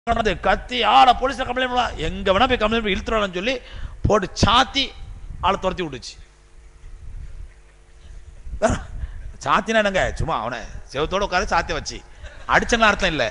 நடந்து கத்தி ஆளை போலீஸ்ல கம்ப்ளைண்ட் பண்ணலாம் எங்க வேணா போய் கம்ப்ளைண்ட் பண்ணி இழுத்துறான்னு சொல்லி போட்டு சாத்தி ஆளை துரத்தி விட்டுச்சு சாத்தினா என்னங்க சும்மா அவனை செவத்தோட உட்காந்து சாத்தி வச்சு அடிச்சங்க அர்த்தம் இல்லை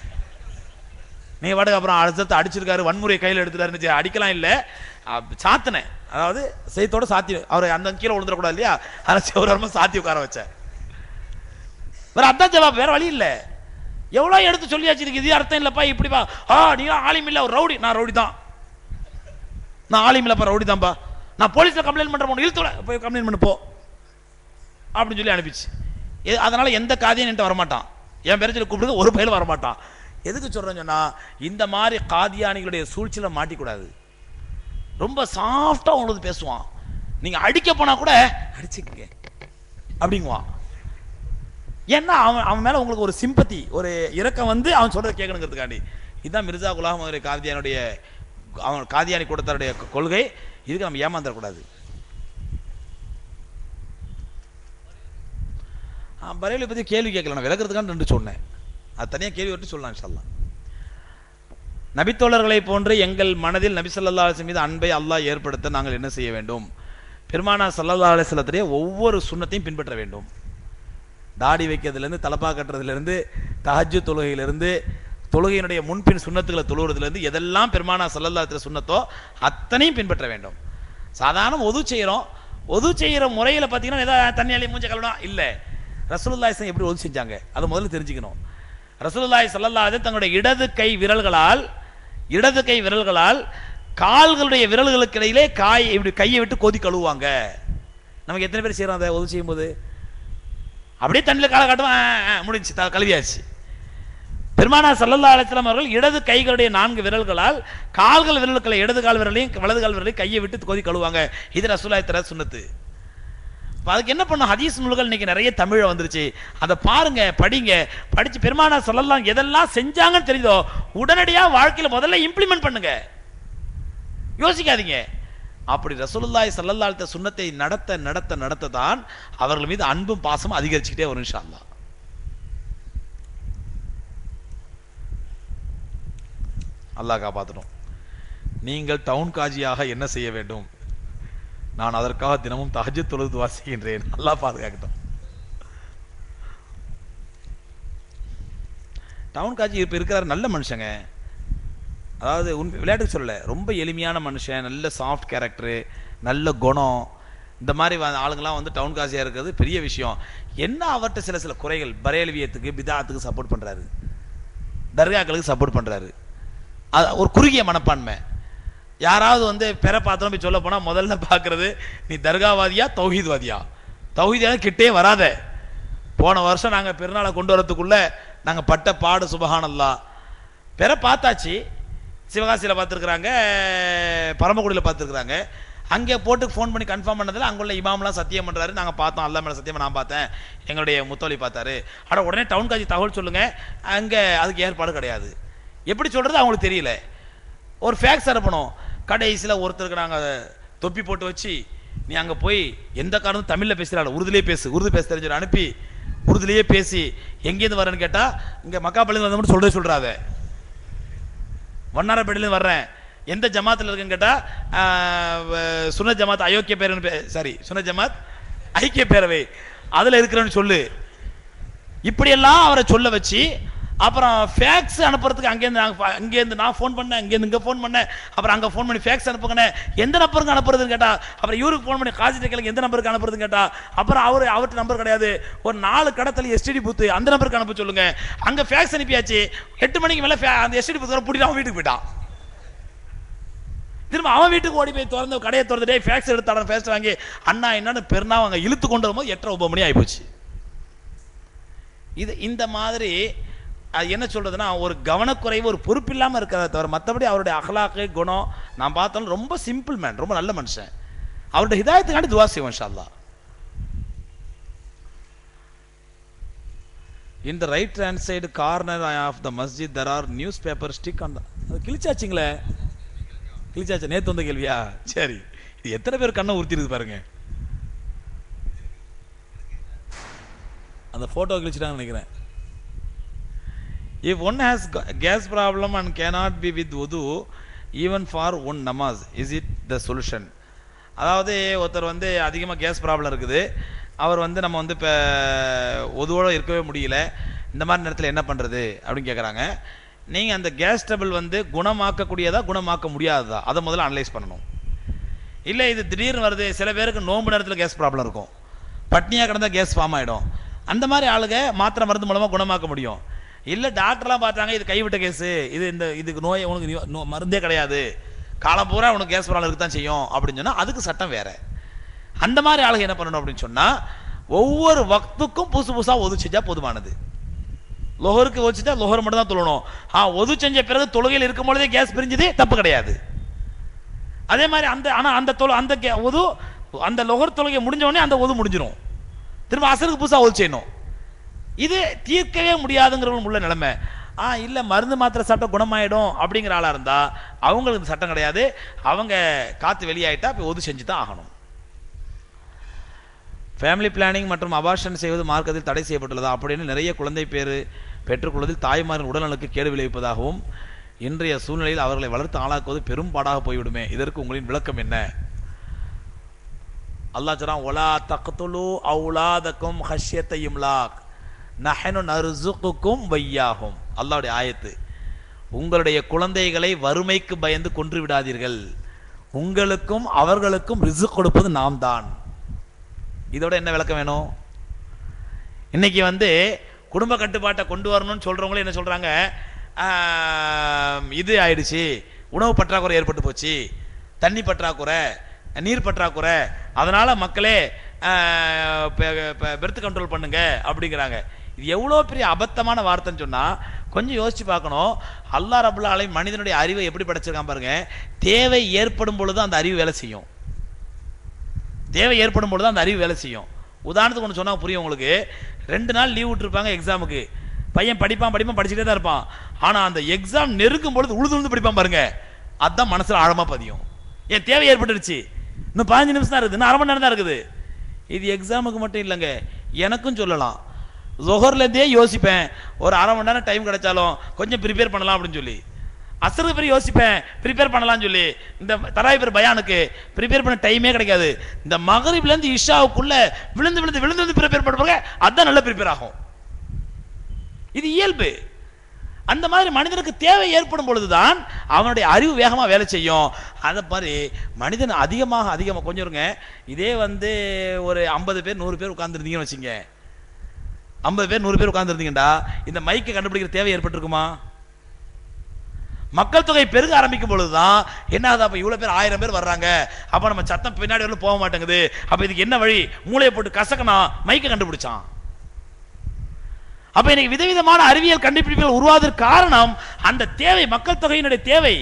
நீ வாடகை அப்புறம் அடுத்த அடிச்சிருக்காரு வன்முறை கையில் எடுத்துட்டாருன்னு அடிக்கலாம் இல்லை சாத்தினேன் அதாவது செய்தோட சாத்தி அவர் அந்த கீழே விழுந்துடக்கூடாது இல்லையா அதனால செவரமா சாத்தி உட்கார வச்சேன் வேற அதான் ஜவாப் வேற வழி இல்லை எவ்வளோ எடுத்து சொல்லியாச்சு இதுக்கு இது அர்த்தம் இல்லைப்பா இப்படிப்பா ஆ நீ ஆலிம் இல்லை ஒரு ரவுடி நான் ரவுடி தான் நான் ஆலிம் இல்லைப்பா ரவுடி தான்ப்பா நான் போலீஸில் கம்ப்ளைண்ட் பண்ணுறேன் இழுத்துல போய் கம்ப்ளைண்ட் பண்ணு போ அப்படின்னு சொல்லி அனுப்பிச்சு எ- அதனால எந்த காதியும் என்கிட்ட வரமாட்டான் என் பேரை சொல்லி கூப்பிடுங்க ஒரு பயிலும் வரமாட்டான் எதுக்கு சொல்றேன்னு சொன்னா இந்த மாதிரி காதியானிகளுடைய சூழ்ச்சியில மாட்டிக்கூடாது ரொம்ப சாஃப்டா உங்களுக்கு பேசுவான் நீங்க அடிக்க போனா கூட அடிச்சுக்கங்க அப்படிங்குவான் ஏன்னா அவன் அவன் மேல உங்களுக்கு ஒரு சிம்பத்தி ஒரு இரக்கம் வந்து அவன் சொல்றதை கேட்கணுங்கிறதுக்காண்டி இதுதான் மிர்சா குலாம் அவருடைய காதியானுடைய அவன் காதியானி கூட்டத்தாருடைய கொள்கை இதுக்கு நம்ம ஏமாந்துடக்கூடாது பரேலி பத்தி கேள்வி கேட்கல நான் விளக்குறதுக்கான ரெண்டு சொன்னேன் அது தனியாக கேள்வி விட்டு சொல்லலாம் இன்ஷால்லா நபித்தோழர்களை போன்று எங்கள் மனதில் நபி ஸல்லல்லாஹு அலைஹி வஸல்லம் மீது அன்பை அல்லாஹ் ஏற்படுத்த நாங்கள் என்ன செய்ய வேண்டும் பெருமானா ஸல்லல்லாஹு அலைஹி வஸல்லத்துடைய ஒவ்வொரு சுண்ணத்தையும் பின்பற்ற வேண்டும் தாடி வைக்கிறதுலேருந்து தலப்பா கட்டுறதுலேருந்து தஹஜ்ஜு தொழுகையிலிருந்து தொழுகையினுடைய முன்பின் சுண்ணத்துக்களை தொழுகிறதுலேருந்து எதெல்லாம் பெருமானா ஸல்லல்லாஹு அலைஹி வஸல்லம் சுண்ணத்தோ அத்தனையும் பின்பற்ற வேண்டும் சாதாரண ஒது செய்கிறோம் ஒது செய்கிற முறையில் பார்த்தீங்கன்னா ஏதாவது தண்ணியாலே மூஞ்ச கழுவணும் இல்லை ரசூலுல்லாஹி ஸல்லல்லாஹு எப்படி ஒது செஞ்சாங்க அதை முதல்ல தெரிஞ்சுக்கணும் ரசூலுல்லாஹி ஸல்லல்லாஹு அலைஹி தங்களுடைய இடது கை விரல்களால் இடது கை விரல்களால் கால்களுடைய விரல்களுக்கு இடையிலே காய் இப்படி கையை விட்டு கொதி கழுவுவாங்க நமக்கு எத்தனை பேர் செய்கிறோம் அதை ஒது செய்யும்போது அப்படியே தண்ணியில் காலை காட்டும் ஆ, ஆ, முடிஞ்சுச்சு த- கழுவியாச்சு பெருமானா சல்லல்லா அலிஸ்லாம் அவர்கள் இடது கைகளுடைய நான்கு விரல்களால் கால்கள் விரல்களை இடது கால் விரலையும் வலது கால் விரலையும் கையை விட்டு கொதி கழுவாங்க இது ரசூலாய் தர சுன்னத்து அப்ப அதுக்கு என்ன பண்ணும் ஹதீஸ் நூல்கள் இன்னைக்கு நிறைய தமிழ்ல வந்துருச்சு அதை பாருங்க படிங்க படிச்சு பெருமானா சொல்லலாம் எதெல்லாம் செஞ்சாங்கன்னு தெரியுதோ உடனடியா வாழ்க்கையில முதல்ல இம்ப்ளிமெண்ட் பண்ணுங்க யோசிக்காதீங்க அப்படி ரசூலுல்லாஹி ஸல்லல்லாஹு அலைஹி வஸல்லம் சுன்னத்தை நடத்த நடத்த நடத்த தான் அவர்கள் மீது அன்பும் பாசமும் அதிகரிச்சுக்கிட்டே வரும் இன்ஷா அல்லாஹ் அல்லாஹ் காப்பாற்றணும் நீங்கள் டவுன் காஜியாக என்ன செய்ய வேண்டும் நான் அதற்காக தினமும் தஹஜ்ஜத் தொழுது வாசிக்கின்றேன் அல்லாஹ் பாதுகாக்கட்டும் டவுன் காஜி இப்போ இருக்கிறார் நல்ல மனுஷங்க அதாவது உண்மை விளையாட்டுக்கு சொல்லல ரொம்ப எளிமையான மனுஷன் நல்ல சாஃப்ட் கேரக்டரு நல்ல குணம் இந்த மாதிரி வ- ஆளுங்கெல்லாம் வந்து டவுன் காசியாக இருக்கிறது பெரிய விஷயம் என்ன அவர்கிட்ட சில சில குறைகள் பரேல்வியத்துக்கு பிதாத்துக்கு சப்போர்ட் பண்ணுறாரு தர்காக்களுக்கு சப்போர்ட் பண்ணுறாரு அது ஒரு குறுகிய மனப்பான்மை யாராவது வந்து பெற பாத்திரம் போய் சொல்ல போனால் முதல்ல பார்க்கறது நீ தர்காவாதியா தௌஹீத்வாதியா தௌஹீதியா கிட்டே வராத போன வருஷம் நாங்கள் பெருநாளை கொண்டு வரதுக்குள்ள நாங்கள் பட்ட பாடு சுபஹானல்லா பெற பார்த்தாச்சு சிவகாசியில் பார்த்துருக்குறாங்க பரமக்குடியில் பார்த்துருக்குறாங்க அங்கே போட்டு ஃபோன் பண்ணி கன்ஃபார்ம் பண்ணதில் அங்குள்ள இமாம்லாம் சத்தியம் பண்ணுறாரு நாங்கள் பார்த்தோம் அல்லா மேலே சத்தியமாக நான் பார்த்தேன் எங்களுடைய முத்தோலி பார்த்தாரு ஆனால் உடனே டவுன் காட்சி தகவல் சொல்லுங்கள் அங்கே அதுக்கு ஏற்பாடு கிடையாது எப்படி சொல்கிறது அவங்களுக்கு தெரியல ஒரு ஃபேக்ஸ் அனுப்பணும் கடைசியில் ஒருத்தருக்கு நாங்கள் தொப்பி போட்டு வச்சு நீ அங்கே போய் எந்த காரணம் தமிழில் பேசுகிறாள் உருதுலேயே பேசு உருது பேச தெரிஞ்சு அனுப்பி உருதுலேயே பேசி எங்கேருந்து வரேன்னு கேட்டால் இங்கே மக்காப்பள்ளியில் வந்து மட்டும் சொல்கிறே சொல்கிறாத வண்ணாரப்பேட்டையிலேருந்து வர்றேன் எந்த ஜமாத்தில் இருக்குன்னு கேட்டால் சுன ஜமாத் அயோக்கிய பேரவை சாரி சுன ஜமாத் ஐக்கிய பேரவை அதில் இருக்கிறேன்னு சொல்லு இப்படியெல்லாம் அவரை சொல்ல வச்சு அப்புறம் ஃபேக்ஸ் அனுப்புறதுக்கு அங்கேருந்து நாங்கள் அங்கேருந்து நான் ஃபோன் பண்ணேன் அங்கேருந்து இங்கே ஃபோன் பண்ணேன் அப்புறம் அங்கே ஃபோன் பண்ணி ஃபேக்ஸ் அனுப்புங்கண்ணே எந்த நம்பருக்கு அனுப்புறதுன்னு கேட்டா அப்புறம் இவருக்கு ஃபோன் பண்ணி காசிட்ட கேளுங்க எந்த நம்பருக்கு அனுப்புறதுன்னு கேட்டா அப்புறம் அவர் அவர்கிட்ட நம்பர் கிடையாது ஒரு நாலு கடத்தல் எஸ்டிடி பூத்து அந்த நம்பருக்கு அனுப்ப சொல்லுங்க அங்கே ஃபேக்ஸ் அனுப்பியாச்சு எட்டு மணிக்கு மேலே அந்த எஸ்டிடி பூத்து பூட்டிட்டு அவன் வீட்டுக்கு போயிட்டான் திரும்ப அவன் வீட்டுக்கு ஓடி போய் திறந்து கடையை திறந்து டேய் ஃபேக்ஸ் எடுத்தாடன் ஃபேக்ஸ் வாங்கி அண்ணா என்னன்னு பெருனா அவங்க இழுத்து கொண்டு வரும்போது எட்டரை ஒன்பது மணி ஆகிப்போச்சு இது இந்த மாதிரி அது என்ன சொல்றதுன்னா ஒரு கவனக்குறைவு ஒரு பொறுப்பு இல்லாமல் இருக்கிறத தவிர மற்றபடி அவருடைய அகலாக்கு குணம் நான் பார்த்தாலும் ரொம்ப சிம்பிள் மேன் ரொம்ப நல்ல மனுஷன் அவருடைய ஹிதாயத்துக்காண்டி துவா செய்வோம் இன்ஷா அல்லாஹ் in the right hand side corner of the masjid there are newspaper stick on அது கிழிச்சாச்சுங்களே கிழிச்சாச்சு நேத்து வந்த கேள்வியா சரி இது எத்தனை பேர் கண்ணை உறுத்திருக்கு பாருங்க அந்த போட்டோ கிழிச்சிட்டாங்கன்னு நினைக்கிறேன் if one has gas problem and cannot be with wudu even for one namaz is it the solution அதாவது ஒருத்தர் வந்து அதிகமாக கேஸ் ப்ராப்ளம் இருக்குது அவர் வந்து நம்ம வந்து இப்போ ஒதுவோடு இருக்கவே முடியல இந்த மாதிரி நேரத்தில் என்ன பண்ணுறது அப்படின்னு கேட்குறாங்க நீங்கள் அந்த கேஸ் ட்ரபிள் வந்து குணமாக்கக்கூடியதா குணமாக்க முடியாததா அதை முதல்ல அனலைஸ் பண்ணணும் இல்லை இது திடீர்னு வருது சில பேருக்கு நோன்பு நேரத்தில் கேஸ் ப்ராப்ளம் இருக்கும் பட்னியாக கிடந்தா கேஸ் ஃபார்ம் ஆகிடும் அந்த மாதிரி ஆளுங்க மாத்திரை மருந்து மூலமாக குணமாக்க முடியும் இல்லை டாக்டர்லாம் பார்த்தாங்க இது கைவிட்ட கேஸு இது இந்த இதுக்கு நோய் உனக்கு நிவ- நோ- மருந்தே கிடையாது காலம் பூரா உனக்கு கேஸ் ப்ராப்ளம் இருக்கு தான் செய்யும் அப்படின்னு சொன்னால் அதுக்கு சட்டம் வேற அந்த மாதிரி ஆளுங்க என்ன பண்ணணும் அப்படின்னு சொன்னால் ஒவ்வொரு வக்துக்கும் புதுசு புதுசாக ஒது செஞ்சா போதுமானது லொஹருக்கு வச்சுட்டா லொஹர் மட்டும் தான் தொழணும் ஆ ஒது செஞ்ச பிறகு தொழுகையில் இருக்கும் பொழுதே கேஸ் பிரிஞ்சது தப்பு கிடையாது அதே மாதிரி அந்த ஆனா அந்த தொழு அந்த கே- ஒது அந்த லொஹர் தொழுகை முடிஞ்ச உடனே அந்த ஒது முடிஞ்சிடும் திரும்ப அசருக்கு புதுசா ஒது செய்யணும் இது தீர்க்கவே முடியாதுங்கிறவங்க உள்ள நிலைமை ஆ இல்ல மருந்து மாத்திரை சாப்பிட்டா குணமாயிடும் அப்படிங்கிற ஆளா இருந்தா அவங்களுக்கு இந்த சட்டம் கிடையாது அவங்க காத்து வெளியாயிட்டா போய் ஒது செஞ்சு தான் ஆகணும் ஃபேமிலி பிளானிங் மற்றும் அபார்ஷன் செய்வது மார்க்கத்தில் தடை செய்யப்பட்டுள்ளதா அப்படின்னு நிறைய குழந்தை பேரு பெற்றுக்கொள்வதில் தாய்மாரின் உடல்நலனுக்கு கேடு விளைவிப்பதாகவும் இன்றைய சூழ்நிலையில் அவர்களை வளர்த்து ஆளாக்குவது பெரும் பாடாக போய்விடுமே இதற்கு உங்களின் விளக்கம் என்ன அல்லாஹ் சொல்றான் ஒலா தக்துலு அவுலாதக்கும் ஹஷ்யத்த இம்லாக் நஹனு நர்சுக்குக்கும் வையாகும் அல்லாஹ்வுடைய ஆயத்து உங்களுடைய குழந்தைகளை வறுமைக்கு பயந்து கொன்று விடாதீர்கள் உங்களுக்கும் அவர்களுக்கும் ரிசுக் கொடுப்பது நாம் தான் இதோட என்ன விளக்கம் வேணும் இன்னைக்கு வந்து குடும்ப கட்டுப்பாட்டை கொண்டு வரணும்னு சொல்றவங்களே என்ன சொல்றாங்க ஆம், இது ஆயிடுச்சு உணவு பற்றாக்குறை ஏற்பட்டு போச்சு தண்ணி பற்றாக்குறை நீர் பற்றாக்குறை அதனால மக்களே பெர்த் கண்ட்ரோல் பண்ணுங்க அப்படிங்கிறாங்க இது எவ்வளோ பெரிய அபத்தமான வார்த்தைன்னு சொன்னா கொஞ்சம் யோசிச்சு பார்க்கணும் அல்லாஹ் ரபுல்லா அலை மனிதனுடைய அறிவை எப்படி படைச்சிருக்கான் பாருங்க தேவை ஏற்படும் பொழுது அந்த அறிவு வேலை செய்யும் தேவை ஏற்படும் பொழுது அந்த அறிவு வேலை செய்யும் உதாரணத்துக்கு ஒன்று சொன்னா புரியும் உங்களுக்கு ரெண்டு நாள் லீவ் விட்டுருப்பாங்க எக்ஸாமுக்கு பையன் படிப்பான் படிப்பான் படிச்சுட்டே தான் இருப்பான் ஆனா அந்த எக்ஸாம் நெருக்கும் பொழுது உழுது உழுது படிப்பான் பாருங்க அதான் மனசுல ஆழமா பதியும் ஏன் தேவை ஏற்பட்டுருச்சு இன்னும் பதினஞ்சு நிமிஷம் தான் இருக்குது இன்னும் அரை மணி நேரம் தான் இருக்குது இது எக்ஸாமுக்கு மட்டும் இல்லைங்க எனக்கும் சொல்லலாம் ஜொஹர்லேருந்தே யோசிப்பேன் ஒரு அரை மணி நேரம் டைம் கிடைச்சாலும் கொஞ்சம் ப்ரிப்பேர் பண்ணலாம் அப்படின்னு சொல்லி அசருக்கு பேர் யோசிப்பேன் ப்ரிப்பேர் பண்ணலாம்னு சொல்லி இந்த தராய் பேர் பயானுக்கு ப்ரிப்பேர் பண்ண டைமே கிடைக்காது இந்த மகரிப்ல இருந்து இஷாவுக்குள்ள விழுந்து விழுந்து விழுந்து விழுந்து ப்ரிப்பேர் பண்ணுவாங்க அதான் நல்லா ப்ரிப்பேர் ஆகும் இது இயல்பு அந்த மாதிரி மனிதனுக்கு தேவை ஏற்படும் பொழுதுதான் அவனுடைய அறிவு வேகமா வேலை செய்யும் அதை மாதிரி மனிதன் அதிகமாக அதிகமாக கொஞ்சம் இருங்க இதே வந்து ஒரு ஐம்பது பேர் நூறு பேர் உட்கார்ந்துருந்தீங்கன்னு வச்சுங்க ஐம்பது பேர் நூறு பேர் உட்கார்ந்துருந்தீங்கடா இந்த மைக்கை கண்டுபிடிக்கிற தேவை ஏற்பட்டிருக்குமா மக்கள் தொகை பெருக ஆரம்பிக்கும் பொழுதுதான் என்ன ஆகுது அப்ப இவ்வளவு பேர் ஆயிரம் பேர் வர்றாங்க அப்ப நம்ம சத்தம் பின்னாடி வரலும் போக மாட்டேங்குது அப்ப இதுக்கு என்ன வழி மூளையை போட்டு கசக்கணும் மைக்கை கண்டுபிடிச்சான் அப்ப இன்னைக்கு விதவிதமான அறிவியல் கண்டுபிடிப்புகள் உருவாவதற்கு காரணம் அந்த தேவை மக்கள் தொகையினுடைய தேவை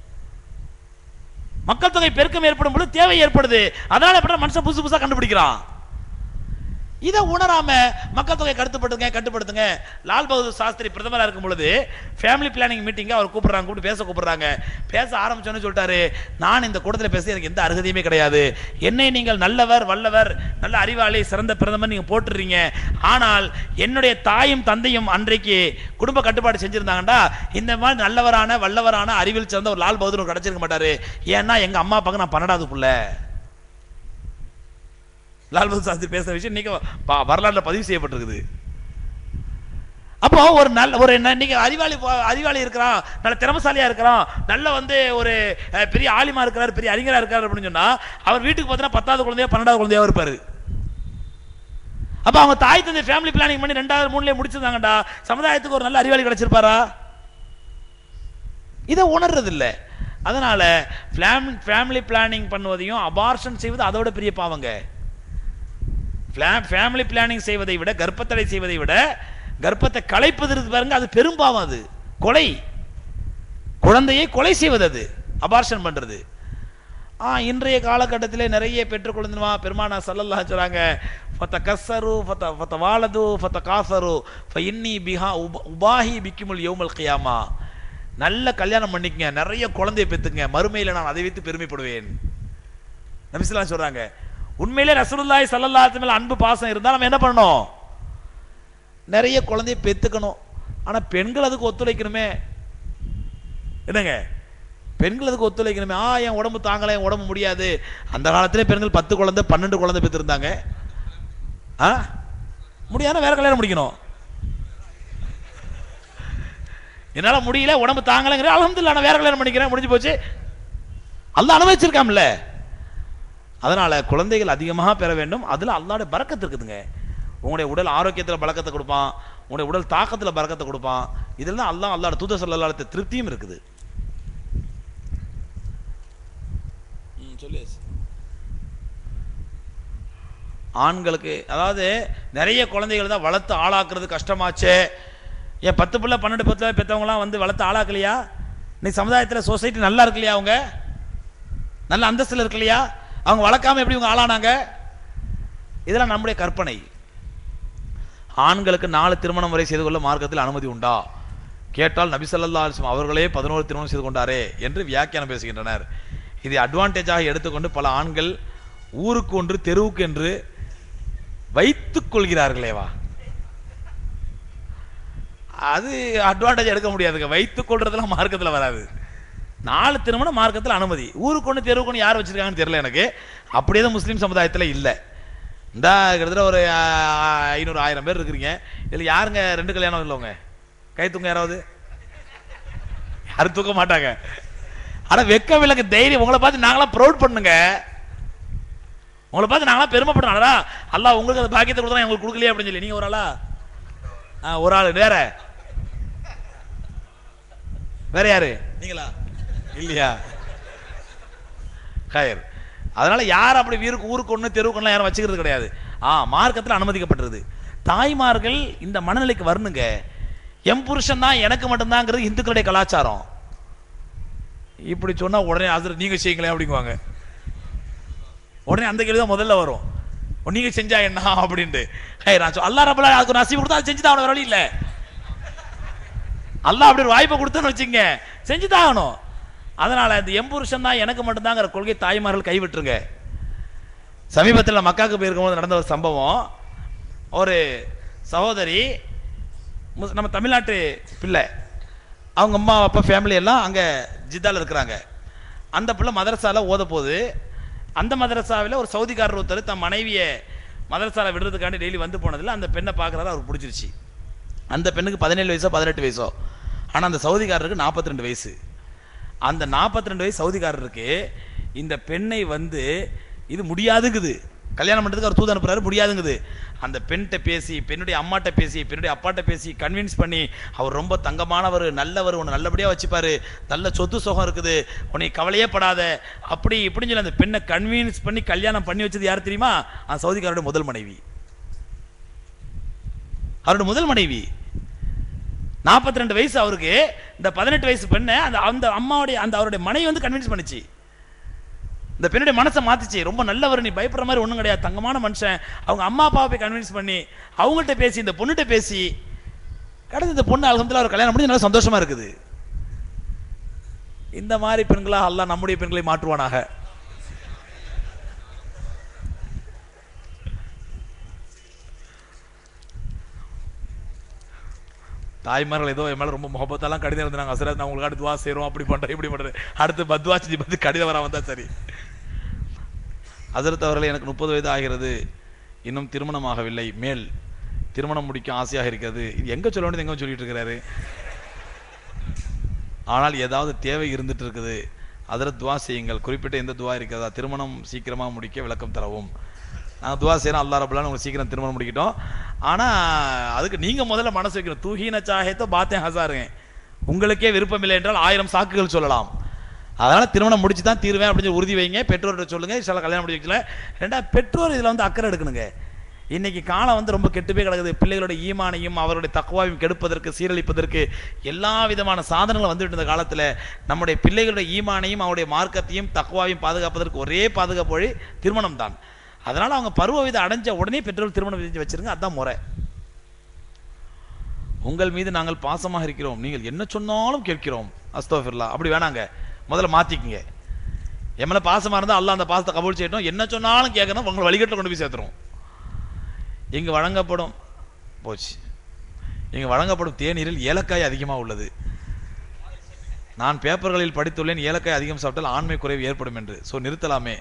மக்கள் தொகை பெருக்கம் ஏற்படும் பொழுது தேவை ஏற்படுது அதனால எப்படி மனுஷன் புதுசு புதுசா கண்டுபிடிக்கிறான் இதை உணராம மக்கள் தொகை கட்டுப்படுத்துங்க கட்டுப்படுத்துங்க லால் பகதூர் சாஸ்திரி பிரதமரா இருக்கும் பொழுது ஃபேமிலி பிளானிங் மீட்டிங்க அவர் கூப்பிடுறாங்க கூப்பிட்டு பேச கூப்பிடுறாங்க பேச ஆரம்பிச்சோன்னு சொல்லிட்டாரு நான் இந்த கூட்டத்தில் பேச எனக்கு எந்த அருகதையுமே கிடையாது என்னை நீங்கள் நல்லவர் வல்லவர் நல்ல அறிவாளி சிறந்த பிரதமர் நீங்க போட்டுறீங்க ஆனால் என்னுடைய தாயும் தந்தையும் அன்றைக்கு குடும்ப கட்டுப்பாடு செஞ்சிருந்தாங்கடா இந்த மாதிரி நல்லவரான வல்லவரான அறிவில் சிறந்த ஒரு லால் பகதூர் கிடைச்சிருக்க மாட்டாரு ஏன்னா எங்க அம்மா அப்பாவுக்கு நான் பன்னெண்டாவது புள்ள லால் பகதூர் சாஸ்திரி பேசுற விஷயம் இன்னைக்கு ப- வரலாறுல பதிவு செய்யப்பட்டிருக்குது அப்போ ஒரு நல்ல ஒரு ந- இன்னைக்கு அறிவாளி போ- அறிவாளி இருக்கிறான் நல்ல திறமசாலியா இருக்கிறான் நல்ல வந்து ஒரு அஹ், பெரிய ஆலிமா இருக்கிறார் பெரிய அறிஞரா இருக்காரு அப்படின்னு சொன்னா அவர் வீட்டுக்கு பார்த்தீங்கன்னா பத்தாவது குழந்தையா பன்னெண்டாவது குழந்தையா இருப்பாரு அப்ப அவங்க தாய் தந்தை ஃபேமிலி பிளானிங் பண்ணி ரெண்டாவது மூணுலயே முடிச்சிருந்தாங்கடா சமுதாயத்துக்கு ஒரு நல்ல அறிவாளி கிடைச்சிருப்பாரா இதை உணர்றது இல்ல அதனால ஃபேமிலி பிளானிங் பண்ணுவதையும் அபார்ஷன் செய்வது அதோட பெரிய பாவங்க ஃபேமிலி பிளானிங் செய்வதை விட கர்ப்பத்தடை செய்வதை விட கர்ப்பத்தை கலைப்பது இருக்கு பாருங்க அது பெரும்பாவம் அது கொலை குழந்தையை கொலை செய்வது அது அபார்ஷன் பண்றது ஆ இன்றைய காலகட்டத்திலே நிறைய பெற்றுக் குழந்தைமா பெருமானா சல்லல்லாஹு சொல்றாங்க ஃபத்த கஸ்ஸரு ஃபத்த ஃபத்த வாலது ஃபத்த காசரு ஃப இன்னி பிஹா உப- உபாஹி பிக்குமுல் யௌமல் கியாமா நல்ல கல்யாணம் பண்ணிக்கங்க நிறைய குழந்தையை பெத்துங்க மறுமையில நான் அதை வைத்து பெருமைப்படுவேன் நபிசுல்லா சொல்றாங்க உண்மையிலே ரசூலுல்லாஹி ஸல்லல்லாஹு அலைஹி வஸல்லம் அன்பு பாசம் இருந்தா நம்ம என்ன பண்ணணும் நிறைய குழந்தைய பெத்துக்கணும் ஆனா பெண்கள் அதுக்கு ஒத்துழைக்கணுமே என்னங்க பெண்கள் அதுக்கு ஒத்துழைக்கணுமே ஆ என் உடம்பு தாங்கல என் உடம்பு முடியாது அந்த காலத்திலே பெண்கள் பத்து குழந்தை பன்னெண்டு குழந்தை பெற்றிருந்தாங்க ஆ முடியாத வேற கல்யாணம் முடிக்கணும் என்னால முடியல உடம்பு தாங்கலைங்கிற அலமதுல்ல நான் வேற கல்யாணம் பண்ணிக்கிறேன் முடிஞ்சு போச்சு அல்லாஹ் அனுமதிச்சிருக்காம்ல அதனால குழந்தைகள் அதிகமாக பெற வேண்டும் அதுல அல்லாஹ்வுடைய பறக்கத்து இருக்குதுங்க உங்களுடைய உடல் ஆரோக்கியத்துல பறக்கத்தை கொடுப்பான் உங்களுடைய உடல் தாக்கத்துல பறக்கத்தை கொடுப்பான் இதில் தான் அல்லாஹ் அல்லாஹ் தூத சொல்லலாத்த திருப்தியும் இருக்குது ம், சொல்லு ஆண்களுக்கு அதாவது நிறைய குழந்தைகள் தான் வளர்த்து ஆளாக்குறது கஷ்டமாச்சே ஏன் பத்து பிள்ளை பன்னெண்டு பத்து பெற்றவங்களாம் வந்து வளர்த்து ஆளாக்கலையா இன்னைக்கு சமுதாயத்தில் சொசைட்டி நல்லா இருக்கு இல்லையா அவங்க நல்ல அந்தஸ்தில் இருக்கு இல்லையா அவங்க வளர்க்காம எப்படி இவங்க ஆளானாங்க இதெல்லாம் நம்முடைய கற்பனை ஆண்களுக்கு நாலு திருமணம் வரை செய்து கொள்ள மார்க்கத்தில் அனுமதி உண்டா கேட்டால் நபி ஸல்லல்லாஹு அலைஹி வஸல்லம் அவர்களே பதினோரு திருமணம் செய்து கொண்டாரே என்று வியாக்கியானம் பேசுகின்றனர் இதை அட்வான்டேஜாக எடுத்துக்கொண்டு பல ஆண்கள் ஊருக்கு ஒன்று தெருவுக்கு என்று வைத்துக் கொள்கிறார்களேவா அது அட்வான்டேஜ் எடுக்க முடியாதுங்க வைத்துக் கொள்றதெல்லாம் மார்க்கத்தில் வராது நாலு திருமணம் மார்க்கத்தில் அனுமதி ஊருக்கு ஒன்று தெருவுக்கு ஒன்று யார் வச்சிருக்காங்கன்னு தெரியல எனக்கு அப்படியே தான் முஸ்லீம் சமுதாயத்தில் இல்லை இந்த கிட்டத்தட்ட ஒரு ஆ, ஐநூறு ஆயிரம் பேர் இருக்கிறீங்க இதில் யாருங்க ரெண்டு கல்யாணம் இல்லைங்க கை தூங்க யாராவது யாரும் தூக்க மாட்டாங்க ஆனா வெக்க விலக்கு தைரியம் உங்களை பார்த்து நாங்களாம் ப்ரௌட் பண்ணுங்க உங்களை பார்த்து நாங்களாம் பெருமைப்படுறோம் அடடா அல்லாஹ் உங்களுக்கு அந்த பாக்கியத்தை கொடுத்தா எங்களுக்கு கொடுக்கலையே அப்படின்னு சொல்லி நீங்க ஒரு ஆளா ஆ, ஒரு ஆள் வேற வேற யாரு நீங்களா இல்லையா கயர் அதனால யார் அப்படி வீருக்கு ஊருக்கு ஒன்று தெருவுக்கு ஒண்ணு யாரும் வச்சுக்கிறது கிடையாது ஆ மார்க்கத்தில் அனுமதிக்கப்பட்டிருது தாய்மார்கள் இந்த மனநிலைக்கு வரணுங்க எம் புருஷன் தான் எனக்கு மட்டும்தாங்கிறது இந்துக்களுடைய கலாச்சாரம் இப்படி சொன்னா உடனே அது நீங்க செய்யுங்களேன் அப்படிங்குவாங்க உடனே அந்த கேள்வி தான் முதல்ல வரும் "ஓ, நீங்க செஞ்சா என்ன அப்படின்ட்டு ஹே நான் சொ- அல்லாஹ் ரப்பல அதுக்கு நசீப் கொடுத்தா அது செஞ்சு தான் அவன வழி இல்ல அல்லாஹ் அப்படி ஒரு வாய்ப்பை கொடுத்தான்னு வச்சுங்க செஞ்சு தான் ஆகணும் அதனால இந்த எம்புருஷன் தான் எனக்கு மட்டும்தாங்கிற கொள்கை தாய்மார்கள் கைவிட்டுருங்க சமீபத்தில் மக்காவுக்கு போயிருக்கும்போது நடந்த ஒரு சம்பவம் ஒரு சகோதரி முஸ்- நம்ம தமிழ்நாட்டு பிள்ளை அவங்க அம்மா அப்பா ஃபேமிலி எல்லாம் அங்கே ஜித்தால இருக்கிறாங்க அந்த பிள்ளை மதரசால ஓத போகுது அந்த மதரசாவில் ஒரு சவுதிக்காரர் ஒருத்தர் தன் மனைவியை மதரசால விடுறதுக்காண்டி டெய்லி வந்து போனதில் அந்த பெண்ணை பார்க்குறாரு அவருக்கு பிடிச்சிருச்சு அந்த பெண்ணுக்கு பதினேழு வயசோ பதினெட்டு வயசோ ஆனால் அந்த சவுதிக்காரருக்கு 42 ரெண்டு வயசு அந்த 42 ரெண்டு வயசு சவுதிக்காரருக்கு இந்த பெண்ணை வந்து இது முடியாதுங்குது கல்யாணம் பண்ணுறதுக்கு அவர் தூது அனுப்புறாரு முடியாதுங்குது அந்த பெண்கிட்ட பேசி பெண்ணுடைய அம்மாட்ட பேசி பெண்ணுடைய அப்பாட்ட பேசி கன்வின்ஸ் பண்ணி அவர் ரொம்ப தங்கமானவர் நல்லவர் உன்னை நல்லபடியாக வச்சுப்பாரு நல்ல சொத்து சுகம் இருக்குது உன்னை கவலையே படாத அப்படி இப்படின்னு சொல்லி அந்த பெண்ணை கன்வின்ஸ் பண்ணி கல்யாணம் பண்ணி வச்சது யார் தெரியுமா அந்த சவுதிக்காரோட முதல் மனைவி அவரோட முதல் மனைவி 42 ரெண்டு வயசு அவருக்கு இந்த பதினெட்டு வயசு பெண்ணை அந்த அந்த அம்மாவுடைய அந்த அவருடைய மனைவி வந்து கன்வின்ஸ் பண்ணுச்சு இந்த பெண்ணுடைய மனசை மாத்துச்சு ரொம்ப நல்லவர் நீ பயப்படுற மாதிரி ஒண்ணும் கிடையாது தங்கமான மனுஷன் அவங்க அம்மா அப்பாவை போய் கன்வின்ஸ் பண்ணி அவங்கள்ட்ட பேசி இந்த பொண்ணுகிட்ட பேசி கடைசி இந்த பொண்ணு அலகம்துல்லா ஒரு கல்யாணம் பண்ணி நல்லா சந்தோஷமா இருக்குது இந்த மாதிரி பெண்களா அல்லாஹ் நம்முடைய பெண்களை மாற்றுவானாக தாய்மார்கள் ஏதோ என் மேல ரொம்ப முகப்பத்தெல்லாம் கடிதம் இருந்தாங்க அசரத் நான் உங்களுக்கு அடுத்து துவா செய்றோம் அப்படி பண்றேன் இப்படி பண்றேன் அடுத்து பத்வா செஞ்சு பார்த்து கடிதம் வர வந்தா சரி ஹசரத் அவர்களே எனக்கு முப்பது வயது ஆகிறது இன்னும் திருமணமாகவில்லை மேல் திருமணம் முடிக்க ஆசையாக இருக்கிறது இது எங்க சொல்ல வேண்டியது எங்க சொல்லிட்டு இருக்கிறாரு ஆனால் ஏதாவது தேவை இருந்துட்டு இருக்குது அதில் துவா செய்யுங்கள் குறிப்பிட்ட எந்த துவா இருக்கிறதா திருமணம் சீக்கிரமா முடிக்க விளக்கம் தரவும் நாங்கள் துவா செய்யறோம் அல்லா ரபுல்லான்னு உங்களுக்கு சீக்கிரம் திருமணம் முடிக்கிட்டோம் ஆனா அதுக்கு நீங்க முதல்ல மனசு வைக்கணும் தூஹீன சாஹேத்தோ பாத்தே ஹசாருங்க உங்களுக்கே விருப்பம் இல்லை என்றால் ஆயிரம் சாக்குகள் சொல்லலாம் அதனால திருமணம் முடிச்சு தான் தீருவேன் அப்படின்னு சொல்லி உறுதி வைங்க பெற்றோர்கிட்ட சொல்லுங்க சில கல்யாணம் முடிச்சு வைக்கல ரெண்டா பெற்றோர் இதுல வந்து அக்கறை எடுக்கணுங்க இன்னைக்கு காலம் வந்து ரொம்ப கெட்டு போய் கிடக்குது பிள்ளைகளோட ஈமானையும் அவருடைய தக்குவாவையும் கெடுப்பதற்கு சீரழிப்பதற்கு எல்லா விதமான சாதனங்களும் வந்துட்டு இருந்த காலத்துல நம்முடைய பிள்ளைகளுடைய ஈமானையும் அவருடைய மார்க்கத்தையும் தக்குவாவையும் பாதுகாப்பதற்கு ஒரே பாதுகாப்பு வழி திருமணம் தான் அதனால அவங்க பருவ விதை அடைஞ்ச உடனே பெற்றோர் திருமணம் விதிச்சு வச்சிருங்க அதான் முறை உங்கள் மீது நாங்கள் பாசமாக இருக்கிறோம் நீங்கள் என்ன சொன்னாலும் கேட்கிறோம் அஸ்தோஃபிர்லா அப்படி வேணாங்க முதல்ல மாத்திக்குங்க என் மேல பாசமா இருந்தா அல்லாஹ் அந்த பாசத்தை கபூல் செய்யட்டும் என்ன சொன்னாலும் கேட்கணும் உங்களை வழிகட்டில் கொண்டு போய் சேர்த்துரும் இங்கு வழங்கப்படும் போச்சு இங்கு வழங்கப்படும் தேநீரில் ஏலக்காய் அதிகமாக உள்ளது நான் பேப்பர்களில் படித்துள்ளேன் ஏலக்காய் அதிகம் சாப்பிட்டால் ஆண்மை குறைவு ஏற்படும் என்று ஸோ நிறுத்தலாமே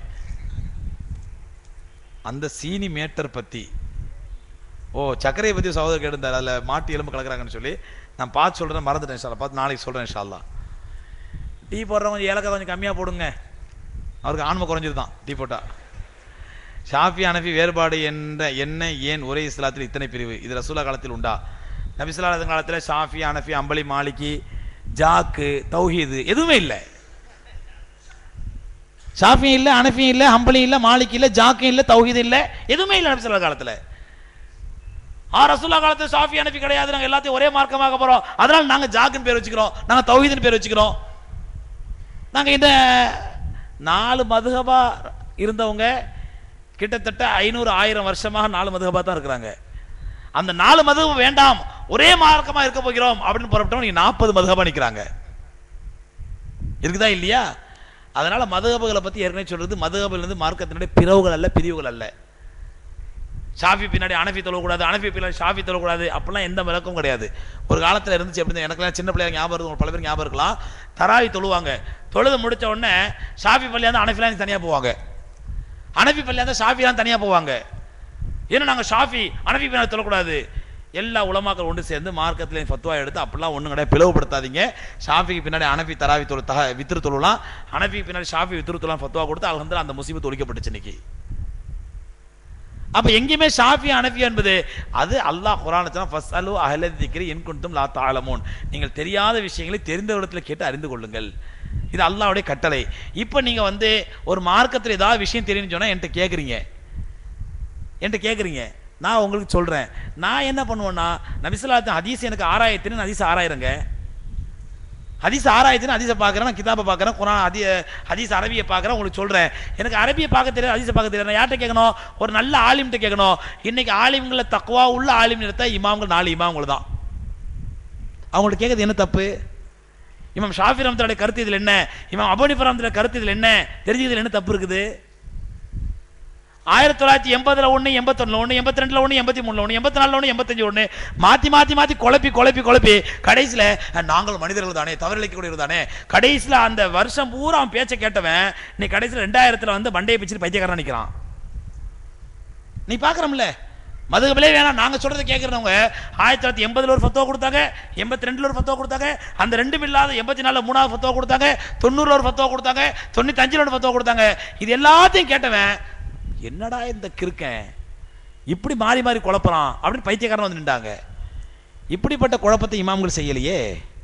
அந்த சீனி மேட்டர் பத்தி ஓ சர்க்கரையை பத்தி சகோதரர் கேட்டிருந்தார் அதுல மாட்டு எலும்பு கலக்குறாங்கன்னு சொல்லி நான் பார்த்து சொல்றேன் மறந்துட்டேன் இன்ஷா அல்லாஹ். பார்த்து நாளைக்கு சொல்றேன் இன்ஷா அல்லாஹ். டீ போடுறவங்க கொஞ்சம் ஏலக்காய் கொஞ்சம் கம்மியா போடுங்க அவருக்கு ஆன்மை குறைஞ்சதுதான் டீ போட்டா ஷாஃபி அனஃபி வேறுபாடு என்ற என்ன ஏன் ஒரே இஸ்லாத்தில் இத்தனை பிரிவு இது ரசூலா காலத்தில் உண்டா நபிசுல்லா காலத்தில் ஷாஃபி அனஃபி அம்பலி மாலிகி ஜாக்கு தௌஹீது எதுவுமே இல்லை ஷாஃபி இல்ல அனஃபி இல்ல ஹம்பலி இல்ல மாலிக் இல்ல ஜாக்கு இல்ல தௌஹீது இல்ல எதுவுமே இல்ல நபி ஸல்லல்லாஹு காலத்துல ஆ ரசூல்லா காலத்துல ஷாஃபி அனஃபி கிடையாது நாங்க எல்லாத்தையும் ஒரே மார்க்கமாக போறோம் அதனால நாங்க ஜாக்குன்னு பேர் வச்சுக்கிறோம் நாங்க தௌஹீதுன்னு பேர் வச்சுக்கிறோம் நாங்க இந்த நாலு மதுஹபா இருந்தவங்க கிட்டத்தட்ட ஐநூறு ஆயிரம் வருஷமாக நாலு மதுஹபா தான் இருக்கிறாங்க அந்த நாலு மதுஹப வேண்டாம் ஒரே மார்க்கமா இருக்க போகிறோம் அப்படின்னு புறப்பட்டவங்க நீங்க நாற்பது மதுஹபா நிக்கிறாங்க இருக்குதா இல்லையா அதனால மதுஹபுகளை பத்தி ஏற்கனவே சொல்றது மதுஹபில் இருந்து மார்க்கத்தினுடைய பிறவுகள் அல்ல பிரிவுகள் அல்ல ஷாஃபி பின்னாடி அனஃபி தொழக்கூடாது அனஃபி பின்னாடி ஷாஃபி தொழக்கூடாது அப்படிலாம் எந்த விளக்கம் கிடையாது ஒரு காலத்துல இருந்துச்சு எப்படி எனக்குலாம் சின்ன பிள்ளைங்க ஞாபகம் இருக்கும் உங்களுக்கு பல பேர் ஞாபகம் இருக்கலாம் தராவி தொழுவாங்க தொழுது முடிச்ச உடனே ஷாஃபி பள்ளியா இருந்தா அனஃபிலாம் தனியா போவாங்க அனஃபி பள்ளியா இருந்தா ஷாஃபிலாம் தனியா போவாங்க ஏன்னா நாங்க ஷாஃபி அனஃபி பின்னாடி தொழக்கூடாது எல்லா உலமாக்கள் ஒன்று சேர்ந்து மார்க்கத்துல ஃபத்வா எடுத்து அப்படிலாம் ஒண்ணும் கிடையாது பிளவுபடுத்தாதீங்க ஷாஃபிக்கு பின்னாடி அனஃபி தராவி தொழு தக வித்திரு தொழலாம் அனஃபிக்கு பின்னாடி ஷாஃபி வித்திரு தொழலாம் ஃபத்வா கொடுத்து அல்ஹம்துலில்லாஹ் அந்த முசீபத் ஒழிக்கப்பட்டுச்சு இன்னைக்கு அப்ப எங்கேயுமே ஷாஃபி அனஃபி என்பது அது அல்லாஹ் குரான் ஃபஸ்அலு அஹ்ல திக்ரி இன் குன்தும் லா தஅலமூன் நீங்கள் தெரியாத விஷயங்களை தெரிந்தவரிடத்தில் கேட்டு அறிந்து கொள்ளுங்கள் இது அல்லாஹ்வுடைய கட்டளை இப்போ நீங்க வந்து ஒரு மார்க்கத்தில் ஏதாவது விஷயம் தெரியும்னு சொன்னா என்கிட்ட கேக்குறீங்க என்கிட்ட கேக்குறீங்க நான் உங்களுக்கு சொல்றேன் நான் என்ன பண்ணுவேன்னா நபிசுல்லாத்து ஹதீஸ் எனக்கு ஆறாயிரத்தின்னு ஹதீஸ் ஆறாயிரங்க ஹதீஸ் ஆறாயிரத்தின்னு ஹதீஸை பார்க்குறேன் நான் கிதாபை பார்க்குறேன் குரான் ஹதி ஹதீஸ் அரபியை பார்க்குறேன் உங்களுக்கு சொல்கிறேன் எனக்கு அரபியை பார்க்க தெரியாது ஹதீஸை பார்க்க தெரியாது நான் யார்கிட்ட கேட்கணும் ஒரு நல்ல ஆலிம்கிட்ட கேட்கணும் இன்னைக்கு ஆலிம்களை தக்குவா உள்ள ஆலிம் எடுத்தா இமாம்கள் நாலு இமாம்கள் தான் அவங்கள்ட்ட கேட்கறது என்ன தப்பு இமாம் ஷாஃபி ரஹ்மத்துல்லாஹி கருத்து இதில் என்ன இமாம் அபு ரஹ்மத்துல்லாஹி கருத்து இதில் என்ன தெரிஞ்சதில் என்ன தப்பு இருக்குது ஆயிரத்தி தொள்ளாயிரத்தி எண்பதுல ஒன்று எண்பத்தொன்னுல ஒன்று எண்பத்தி ரெண்டுல ஒன்று எண்பத்தி மூணுல ஒன்று எண்பத்தி நாலுல ஒன்று எண்பத்தஞ்சு ஒன்று மாற்றி மாற்றி மாற்றி குழப்பி குழப்பி குழப்பி கடைசியில் நாங்கள் மனிதர்கள் தானே தவறிழைக்கக்கூடியவர் தானே கடைசியில் அந்த வருஷம் பூரா அவன் பேச்சை கேட்டவன் நீ கடைசியில் ரெண்டாயிரத்தில் வந்து மண்டையை பிச்சுட்டு பைத்தியக்காரன் நிற்கிறான் நீ பார்க்குறோம்ல மதுகபிலே வேணாம் நாங்க சொல்றதை கேட்கறவங்க ஆயிரத்தி தொள்ளாயிரத்தி எண்பதுல ஒரு ஃபத்துவா கொடுத்தாங்க எண்பத்தி ரெண்டுல ஒரு ஃபத்துவா கொடுத்தாங்க அந்த ரெண்டும் இல்லாத எண்பத்தி நாலுல மூணாவது ஃபத்துவா கொடுத்தாங்க தொண்ணூறுல ஒரு ஃபத்துவா கொடுத்தாங்க தொண்ணூத்தி அஞ்சுல ஒரு ஃபத்துவா கொடுத்தாங்க இது எல்லாத்தையும் கேட்டவன் என்னடா இந்த கிறுக்கன் இப்படி மாறி மாறி குழப்பறான் அப்படின்னு பைத்தியக்காரன் வந்து நின்றாங்க இப்படிப்பட்ட குழப்பத்தை இமாம்கள் செய்யலையே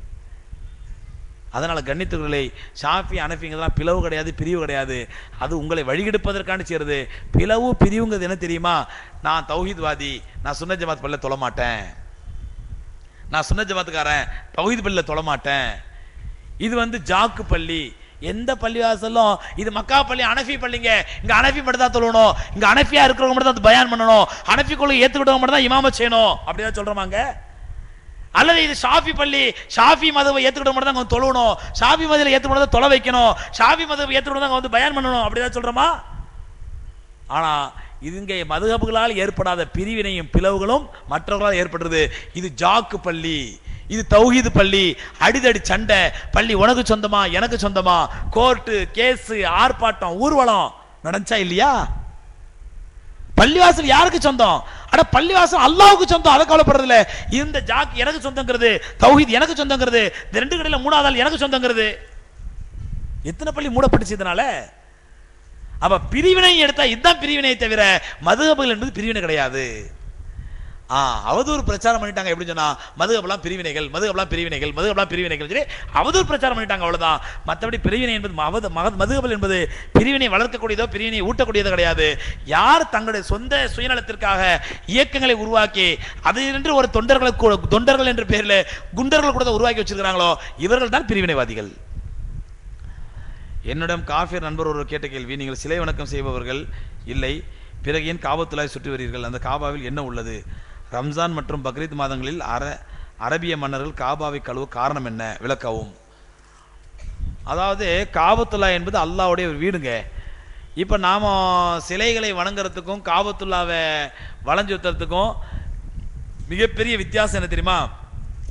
அதனால கண்ணித்துகளை ஷாஃபி அனஃபிங்கெல்லாம் பிளவு கிடையாது பிரிவு கிடையாது அது உங்களை வழிகெடுப்பதற்கான செய்யறது பிளவு பிரிவுங்கிறது என்ன தெரியுமா நான் தௌஹீத்வாதி நான் சுன்ன ஜமாத் பல்ல தொழ மாட்டேன் நான் சுன்ன ஜமாத்துக்காரன் தௌஹீத் பல்ல தொழ மாட்டேன் இது வந்து ஜாக்கு பள்ளி எந்த பள்ளிவாசலும் இது மக்கா பள்ளி அனஃபி பள்ளிங்க இங்க அனஃபி மட்டும் தான் தொழணும் இங்க அனஃபியா இருக்கிறவங்க மட்டும் தான் பயான் பண்ணணும் அனஃபி கொள்கை ஏத்துக்கிட்டவங்க மட்டும் தான் இமாம செய்யணும் அப்படிதான் சொல்றோமாங்க அல்லது இது ஷாஃபி பள்ளி ஷாஃபி மதவை ஏத்துக்கிட்ட மட்டும் தான் அங்க தொழணும் ஷாஃபி மதத்தில் ஏத்துக்கிட்ட தான் தொலை வைக்கணும் ஷாஃபி மதவை ஏத்துக்கிட்ட தான் அங்க வந்து பயான் பண்ணணும் அப்படிதான் சொல்றோமா ஆனா இது இங்கே மதுகபுகளால் ஏற்படாத பிரிவினையும் பிளவுகளும் மற்றவர்களால் ஏற்படுறது இது ஜாக்கு பள்ளி இது தௌஹீது பள்ளி அடிதடி சண்டை பள்ளி உனக்கு சொந்தமா எனக்கு சொந்தமா கோர்ட்டு கேஸ் ஆர்ப்பாட்டம் ஊர்வலம் நடந்துச்சா இல்லையா பள்ளிவாசல் யாருக்கு சொந்தம் அட பள்ளிவாசல் அல்லாவுக்கு சொந்தம் அதை கவலைப்படுறது இல்ல இந்த ஜாக் எனக்கு சொந்தங்கிறது தௌஹீத் எனக்கு சொந்தங்கிறது இந்த ரெண்டு கடையில மூணாவது ஆள் எனக்கு சொந்தங்கிறது எத்தனை பள்ளி மூடப்பட்டுச்சு இதனால அப்ப பிரிவினை எடுத்தா இதுதான் பிரிவினை தவிர மதுகபுகள் என்பது பிரிவினை கிடையாது ஆ அவதூறு பிரச்சாரம் பண்ணிட்டாங்க எப்படி சொன்னா மதுகபெல்லாம் பிரிவினைகள் மதுகபெல்லாம் பிரிவினைகள் மதுகபெல்லாம் பிரிவினைகள் சொல்லி அவதூறு பிரச்சாரம் பண்ணிட்டாங்க அவ்வளவுதான் மற்றபடி பிரிவினை என்பது மவது மகத் மதுகபல் என்பது பிரிவினை வளர்க்கக்கூடியதோ பிரிவினை ஊட்டக்கூடியதோ கிடையாது யார் தங்களுடைய சொந்த சுயநலத்திற்காக இயக்கங்களை உருவாக்கி அது என்று ஒரு தொண்டர்களை கூட- தொண்டர்கள் என்ற பெயரில் குண்டர்கள் கூட உருவாக்கி வச்சிருக்கிறாங்களோ இவர்கள் தான் பிரிவினைவாதிகள் என்னிடம் காஃபிர் நண்பர் ஒரு கேட்ட கேள்வி நீங்கள் சிலை வணக்கம் செய்பவர்கள் இல்லை பிறகு ஏன் காபத்துலாய் சுற்றி வருவீர்கள் அந்த காபாவில் என்ன உள்ளது ரம்ஜான் மற்றும் பக்ரீத் மாதங்களில் அர அரபிய மன்னர்கள் காபாவை கழுவ காரணம் என்ன விளக்கவும் அதாவது காபத்துல்லா என்பது அல்லாஹ்வுடைய ஒரு வீடுங்க இப்போ நாம சிலைகளை வணங்குறதுக்கும் காபத்துல்லாவை வளைஞ்சு வைக்கிறதுக்கும் மிகப்பெரிய வித்தியாசம் என்ன தெரியுமா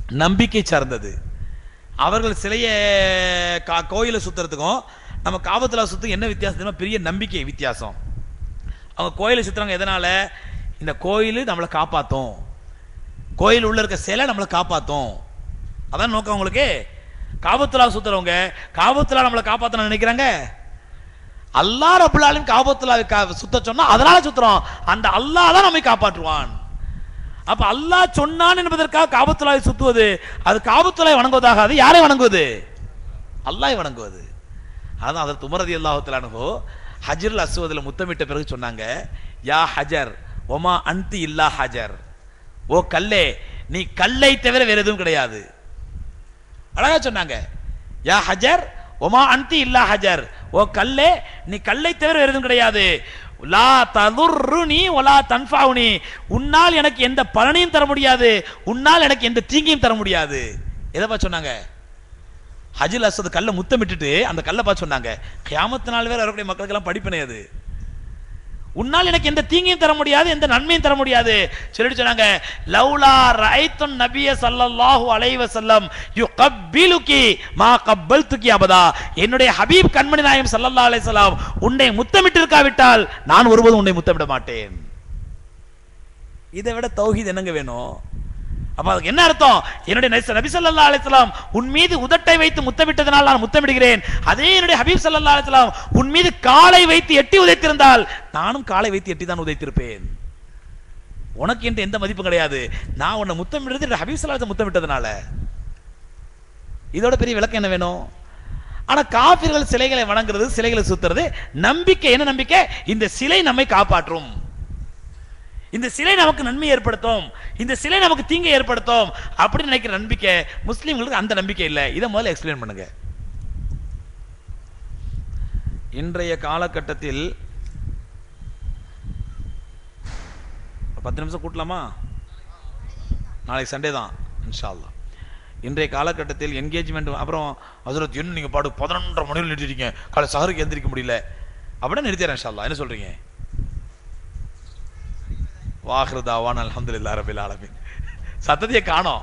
நம்பிக்கை சார்ந்தது அவர்கள் சிலையை கா கோயிலை சுத்துறதுக்கும் நம்ம காபத்துல சுத்தும் என்ன வித்தியாசம் தெரியுமா? பெரிய நம்பிக்கை வித்தியாசம் அவங்க கோயிலை சுத்துறாங்க எதனால இந்த கோயில் நம்மளை காப்பாத்தும் கோயில் உள்ள இருக்க சிலை நம்மளை காப்பாத்தும் அதான் நோக்கம் உங்களுக்கு காபத்துலா சுத்துறவங்க காபத்துலா நம்மளை காப்பாத்தணும் நினைக்கிறாங்க அல்லாஹ் ரபுல் ஆலமீன் காபத்துலாவை கா- சுத்த சொன்னா அதனால சுத்துறோம் அந்த அல்லாஹ் தான் நம்மை காப்பாற்றுவான் அப்ப அல்லாஹ் சொன்னான் என்பதற்காக காபத்துலாவை சுத்துவது அது காபத்துலாவை வணங்குவதாகாது யாரை வணங்குவது அல்லாஹ் வணங்குவது அதான் அதற்கு உமரதி அல்லாஹுத்தலானோ ஹஜ்ருல் அஸ்வதில் முத்தமிட்ட பிறகு சொன்னாங்க யா ஹஜர் ஒமா அன்தி இல்லா ஹஜர் ஓ கல்லே நீ கல்லை தவிர வேற எதுவும் கிடையாது அழகா சொன்னாங்க யா ஹஜர் ஒமா அன்தி இல்லா ஹஜர் ஓ கல்லே நீ கல்லை தவிர வேற எதுவும் கிடையாது லா ததுர்ருனி ஒலா தன்ஃபாவுனி உன்னால் எனக்கு எந்த பலனையும் தர முடியாது உன்னால் எனக்கு எந்த தீங்கையும் தர முடியாது எதை பார்த்து சொன்னாங்க ஹஜில் அசது கல்லை முத்தமிட்டுட்டு அந்த கல்லை பார்த்து சொன்னாங்க கியாமத்து நாள் வேற வரக்கூடிய மக்களுக்கெல்லாம் படிப்பினை அது உன்னால் எனக்கு எந்த தீங்கையும் தர முடியாது எந்த நன்மையும் தர முடியாது சொல்லிட்டு சொன்னாங்க லவ்லா ரைத்துன் நபிய ஸல்லல்லாஹு அலைஹி வஸல்லம் யுகப்பிலுகி மா கப்பல்துகி அபதா என்னுடைய ஹபீப் கண்மணி நாயகம் ஸல்லல்லாஹு அலைஹி வஸல்லம் உன்னை முத்தமிட்டு இருக்காவிட்டால் நான் ஒருபோதும் உன்னை முத்தமிட மாட்டேன் இதை விட தௌஹீத் என்னங்க வேணும் அப்ப அதுக்கு என்ன அர்த்தம் என்னுடைய நபி நபி ஸல்லல்லாஹு அலைஹி வஸல்லம் உன் மீது உதட்டை வைத்து முத்தமிட்டதனால் நான் முத்தமிடுகிறேன் அதே என்னுடைய ஹபீப் ஸல்லல்லாஹு அலைஹி வஸல்லம் உன் மீது காலை வைத்து எட்டி உதைத்திருந்தால் நானும் காலை வைத்து எட்டி தான் உதைத்திருப்பேன் உனக்கு என்று எந்த மதிப்பும் கிடையாது நான் உன்னை முத்தமிடுறது என்னுடைய ஹபீப் ஸல்லல்லாஹு அலைஹி வஸல்லம் முத்தமிட்டதனால இதோட பெரிய விளக்கம் என்ன வேணும் ஆனா காபிர்கள் சிலைகளை வணங்குறது சிலைகளை சுத்துறது நம்பிக்கை என்ன நம்பிக்கை இந்த சிலை நம்மை காப்பாற்றும் இந்த சிலை நமக்கு நன்மை ஏற்படுத்தும் இந்த சிலை நமக்கு தீங்கை ஏற்படுத்தும் அப்படி நினைக்கிற நம்பிக்கை முஸ்லிம்களுக்கு அந்த நம்பிக்கை இல்லை இதை முதல்ல எக்ஸ்பிளைன் பண்ணுங்க இன்றைய காலகட்டத்தில் ஒரு பத்து நிமிஷம் கூட்டலாமா நாளைக்கு சண்டே தான் இன்ஷா அல்லாஹ் இன்றைய காலகட்டத்தில் என்கேஜ்மெண்ட் அப்புறம் ஹசரத் என்ன நீங்க பாடு பதினொன்றரை மணியில் நிறுத்திட்டீங்க காலை சஹருக்கு எந்திரிக்க முடியல அப்படியே நிறுத்திடுறேன் இன்ஷா அல்லாஹ் என்ன சொல்றீங்க வாஹ்ரதாவான் அல்ஹம்துலில்லாஹ் ரபில் ஆலமீன் சத்தத்தையே காணோம்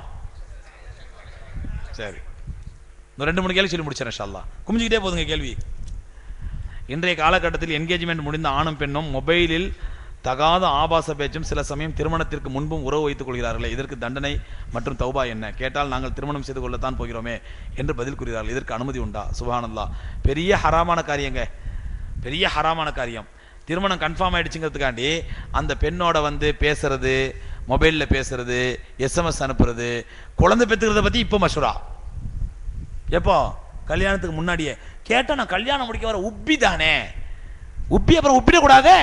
சரி இன்னும் ரெண்டு மூணு கேள்வி சொல்லி முடிச்சிடறேன் இன்ஷா அல்லாஹ் குமிஞ்சுக்கிட்டே போதுங்க கேள்வி இன்றைய காலகட்டத்தில் என்கேஜ்மெண்ட் முடிந்த ஆணும் பெண்ணும் மொபைலில் தகாத ஆபாச பேச்சும் சில சமயம் திருமணத்திற்கு முன்பும் உறவு வைத்துக் கொள்கிறார்களே இதற்கு தண்டனை மற்றும் தௌபா என்ன கேட்டால் நாங்கள் திருமணம் செய்து கொள்ளத்தான் போகிறோமே என்று பதில் கூறுகிறார்கள் இதற்கு அனுமதி உண்டா சுபஹானல்லாஹ் பெரிய ஹராமான காரியங்க பெரிய ஹராமான காரியம் திருமணம் கன்ஃபார்ம் ஆயிடுச்சுங்கிறதுக்காண்டி அந்த பெண்ணோட வந்து பேசுறது மொபைலில் பேசுறது எஸ்எம்எஸ் அனுப்புறது குழந்தை பெற்றுக்கிறத பத்தி இப்போ மஷூரா எப்போ கல்யாணத்துக்கு முன்னாடியே கேட்டா நான் கல்யாணம் முடிக்க வர உப்பி தானே உப்பி அப்புறம் உப்பிடக்கூடாதே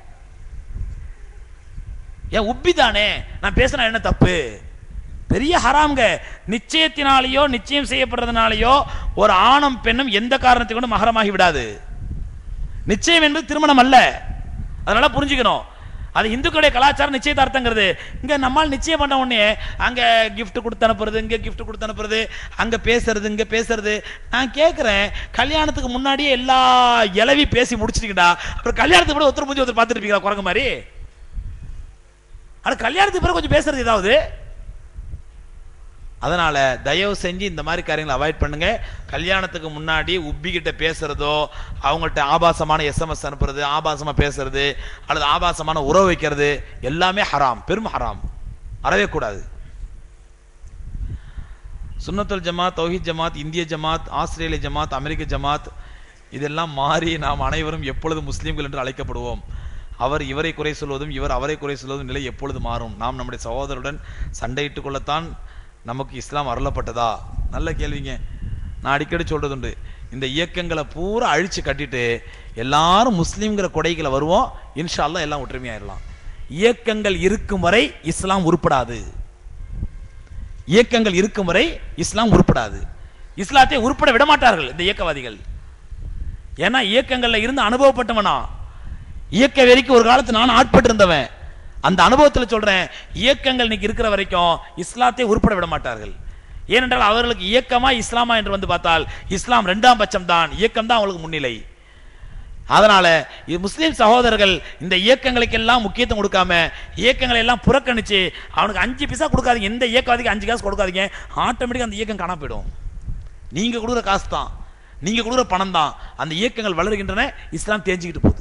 ஏன் உப்பி தானே நான் பேசினா என்ன தப்பு பெரிய ஹராம்ங்க நிச்சயத்தினாலேயோ நிச்சயம் செய்யப்படுறதுனாலயோ ஒரு ஆணும் பெண்ணும் எந்த காரணத்தை கொண்டு மகரமாகி விடாது நிச்சயம் என்பது திருமணம் அல்ல அதனால புரிஞ்சுக்கணும் அது இந்துக்களுடைய கலாச்சாரம் நிச்சயதார்த்தங்கிறது இங்க நம்மால் நிச்சயம் பண்ண உடனே அங்க gift கொடுத்து அனுப்புறது இங்க gift கொடுத்து அனுப்புறது அங்க பேசுறது இங்க பேசுறது நான் கேட்கிறேன் கல்யாணத்துக்கு முன்னாடியே எல்லா இளவி பேசி முடிச்சிட்டீங்கடா அப்புறம் கல்யாணத்துக்கு கூட ஒருத்தர் முடிஞ்சு ஒருத்தர் பார்த்துட்டு இருப்பீங்களா குரங்கு மாதிரி ஆனா கல்யாணத்துக்கு பிறகு கொஞ்சம் பேசுறது ஏதாவது அதனால தயவு செஞ்சு இந்த மாதிரி காரியங்களை அவாய்ட் பண்ணுங்க கல்யாணத்துக்கு முன்னாடி உப்பிக்கிட்ட பேசுறதோ அவங்கள்ட்ட ஆபாசமான எஸ்எம்எஸ் அனுப்புறது ஆபாசமா பேசுறது அல்லது ஆபாசமான உறவு வைக்கிறது எல்லாமே ஹராம் பெரும் ஹராம் அறவே கூடாது சுன்னத்துல் ஜமாத் தௌஹீத் ஜமாத் இந்திய ஜமாத் ஆஸ்திரேலிய ஜமாத் அமெரிக்க ஜமாத் இதெல்லாம் மாறி நாம் அனைவரும் எப்பொழுது முஸ்லீம்கள் என்று அழைக்கப்படுவோம் அவர் இவரை குறை சொல்வதும் இவர் அவரை குறை சொல்வதும் நிலை எப்பொழுது மாறும் நாம் நம்முடைய சகோதரருடன் சண்டையிட்டுக் கொள்ளத்தான் நமக்கு இஸ்லாம் அருளப்பட்டதா நல்ல கேள்விங்க நான் அடிக்கடி சொல்றதுண்டு இந்த இயக்கங்களை பூரா அழிச்சு கட்டிட்டு எல்லாரும் முஸ்லீம்ங்கிற கொடைகளை வருவோம் இன்ஷா அல்லாஹ் எல்லாம் ஒற்றுமையாயிடலாம் இயக்கங்கள் இருக்கும் வரை இஸ்லாம் உருப்படாது இயக்கங்கள் இருக்கும் வரை இஸ்லாம் உருப்படாது இஸ்லாத்தை உருப்பட விட மாட்டார்கள் இந்த இயக்கவாதிகள் ஏன்னா இயக்கங்கள்ல இருந்து அனுபவப்பட்டவனா இயக்க வெறிக்கு ஒரு காலத்து நான் ஆட்பட்டு இருந்தவன் அந்த அனுபவத்தில் சொல்றேன் இயக்கங்கள் இன்னைக்கு இருக்கிற வரைக்கும் இஸ்லாத்தை உருப்பட விட மாட்டார்கள் ஏனென்றால் அவர்களுக்கு இயக்கமா இஸ்லாமா என்று வந்து பார்த்தால் இஸ்லாம் ரெண்டாம் பட்சம் தான் இயக்கம் தான் அவங்களுக்கு முன்னிலை அதனால இது முஸ்லிம் சகோதரர்கள் இந்த இயக்கங்களுக்கெல்லாம் முக்கியத்துவம் கொடுக்காம இயக்கங்களை எல்லாம் புறக்கணிச்சு அவனுக்கு அஞ்சு பைசா கொடுக்காதீங்க எந்த இயக்கவாதிக்கு அஞ்சு காசு கொடுக்காதீங்க ஆட்டோமேட்டிக்கா அந்த இயக்கம் காணாம போயிடும் நீங்க கொடுக்குற காசு தான் நீங்க கொடுக்குற பணம் தான் அந்த இயக்கங்கள் வளருகின்றன இஸ்லாம் தேஞ்சிக்கிட்டு போகுது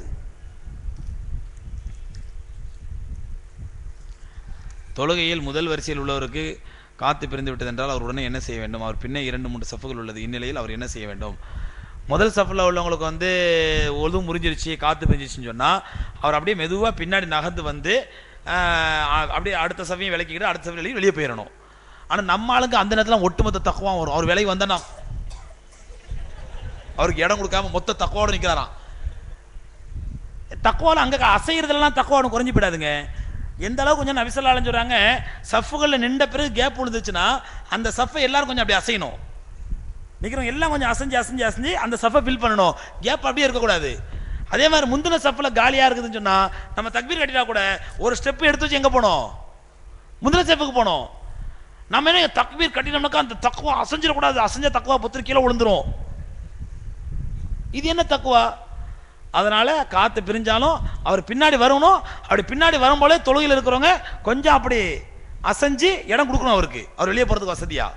தொழுகையில் முதல் வரிசையில் உள்ளவருக்கு காத்து பிரிந்து விட்டது என்றால் அவர் உடனே என்ன செய்ய வேண்டும் அவர் பின்னே இரண்டு மூன்று சஃப்புகள் உள்ளது இந்நிலையில் அவர் என்ன செய்ய வேண்டும் முதல் சஃப்பில் உள்ளவங்களுக்கு வந்து ஒழுது முறிஞ்சிருச்சு காத்து பிரிஞ்சிருச்சுன்னு சொன்னால் அவர் அப்படியே மெதுவாக பின்னாடி நகர்ந்து வந்து ஆஹ், அப்படியே அடுத்த சஃபையும் விளக்கிக்கிட்டு அடுத்த சஃபையும் விலகி வெளியே போயிடணும் ஆனால் நம்ம ஆளுங்க அந்த நேரத்தில் ஒட்டுமொத்த தக்குவம் வரும் அவர் விலகி வந்தா அவருக்கு இடம் கொடுக்காம மொத்த தக்குவோட நிற்கிறாராம் தக்குவால அங்க அசைறதெல்லாம் தக்குவாடு குறைஞ்சு போயிடாதுங்க எந்த அளவுக்கு கொஞ்சம் நபிசல்லாலும் சொல்றாங்க சஃப்புகளில் நின்ற பிறகு கேப் விழுந்துச்சுன்னா அந்த சஃப்பை எல்லாரும் கொஞ்சம் அப்படி அசையணும் நிக்கிறவங்க எல்லாம் கொஞ்சம் அசைஞ்சு அசைஞ்சு அசைஞ்சு அந்த சஃப்பை ஃபில் பண்ணணும் கேப் அப்படியே இருக்கக்கூடாது அதே மாதிரி முந்தின சஃப்பில் காலியா இருக்குதுன்னு சொன்னா நம்ம தக்பீர் கட்டிட்டா கூட ஒரு ஸ்டெப் எடுத்து வச்சு எங்க போனோம் முந்தின ஸ்டெப்புக்கு போனோம் நம்ம என்ன தக்பீர் கட்டினோம்னாக்கா அந்த தக்குவா அசைஞ்சிடக்கூடாது அசைஞ்ச தக்குவா புத்திர கீழே விழுந்துரும் இது என்ன தக்குவா அதனால காத்து பிரிஞ்சாலும் அவர் பின்னாடி வரணும் அப்படி பின்னாடி வரும்போதே தொழுகையில் இருக்கிறவங்க கொஞ்சம் அப்படி அசைஞ்சு இடம் கொடுக்கணும் அவருக்கு அவர் வெளியே போறதுக்கு வசதியா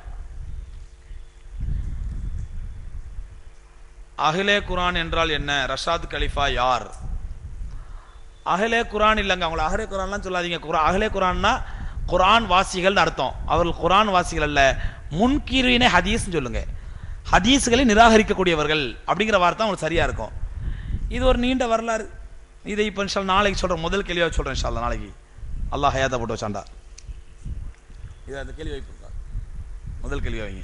அகிலே குரான் என்றால் என்ன ரஷாத் கலிஃபா யார் அகிலே குரான் இல்லைங்க அவங்கள அகிலே குரான்லாம் சொல்லாதீங்க குரா அகிலே குரான்னா குரான் வாசிகள்னு அர்த்தம் அவர்கள் குரான் வாசிகள் அல்ல முன்கீரினே ஹதீஸ்னு சொல்லுங்க ஹதீஸ்களை நிராகரிக்கக்கூடியவர்கள் அப்படிங்கிற வார்த்தை அவங்களுக்கு சரியா இருக்கும் இது ஒரு நீண்ட வரலாறு இதை இப்போ இன்ஷா அல்லாஹ் நாளைக்கு சொல்றேன் முதல் கேள்வியாக சொல்றேன் இன்ஷா அல்லாஹ் நாளைக்கு அல்லாஹ் ஹயாத்தா போட்டு வச்சாண்டா இது அந்த கேள்வி வைப்பு முதல் கேள்வி வைங்க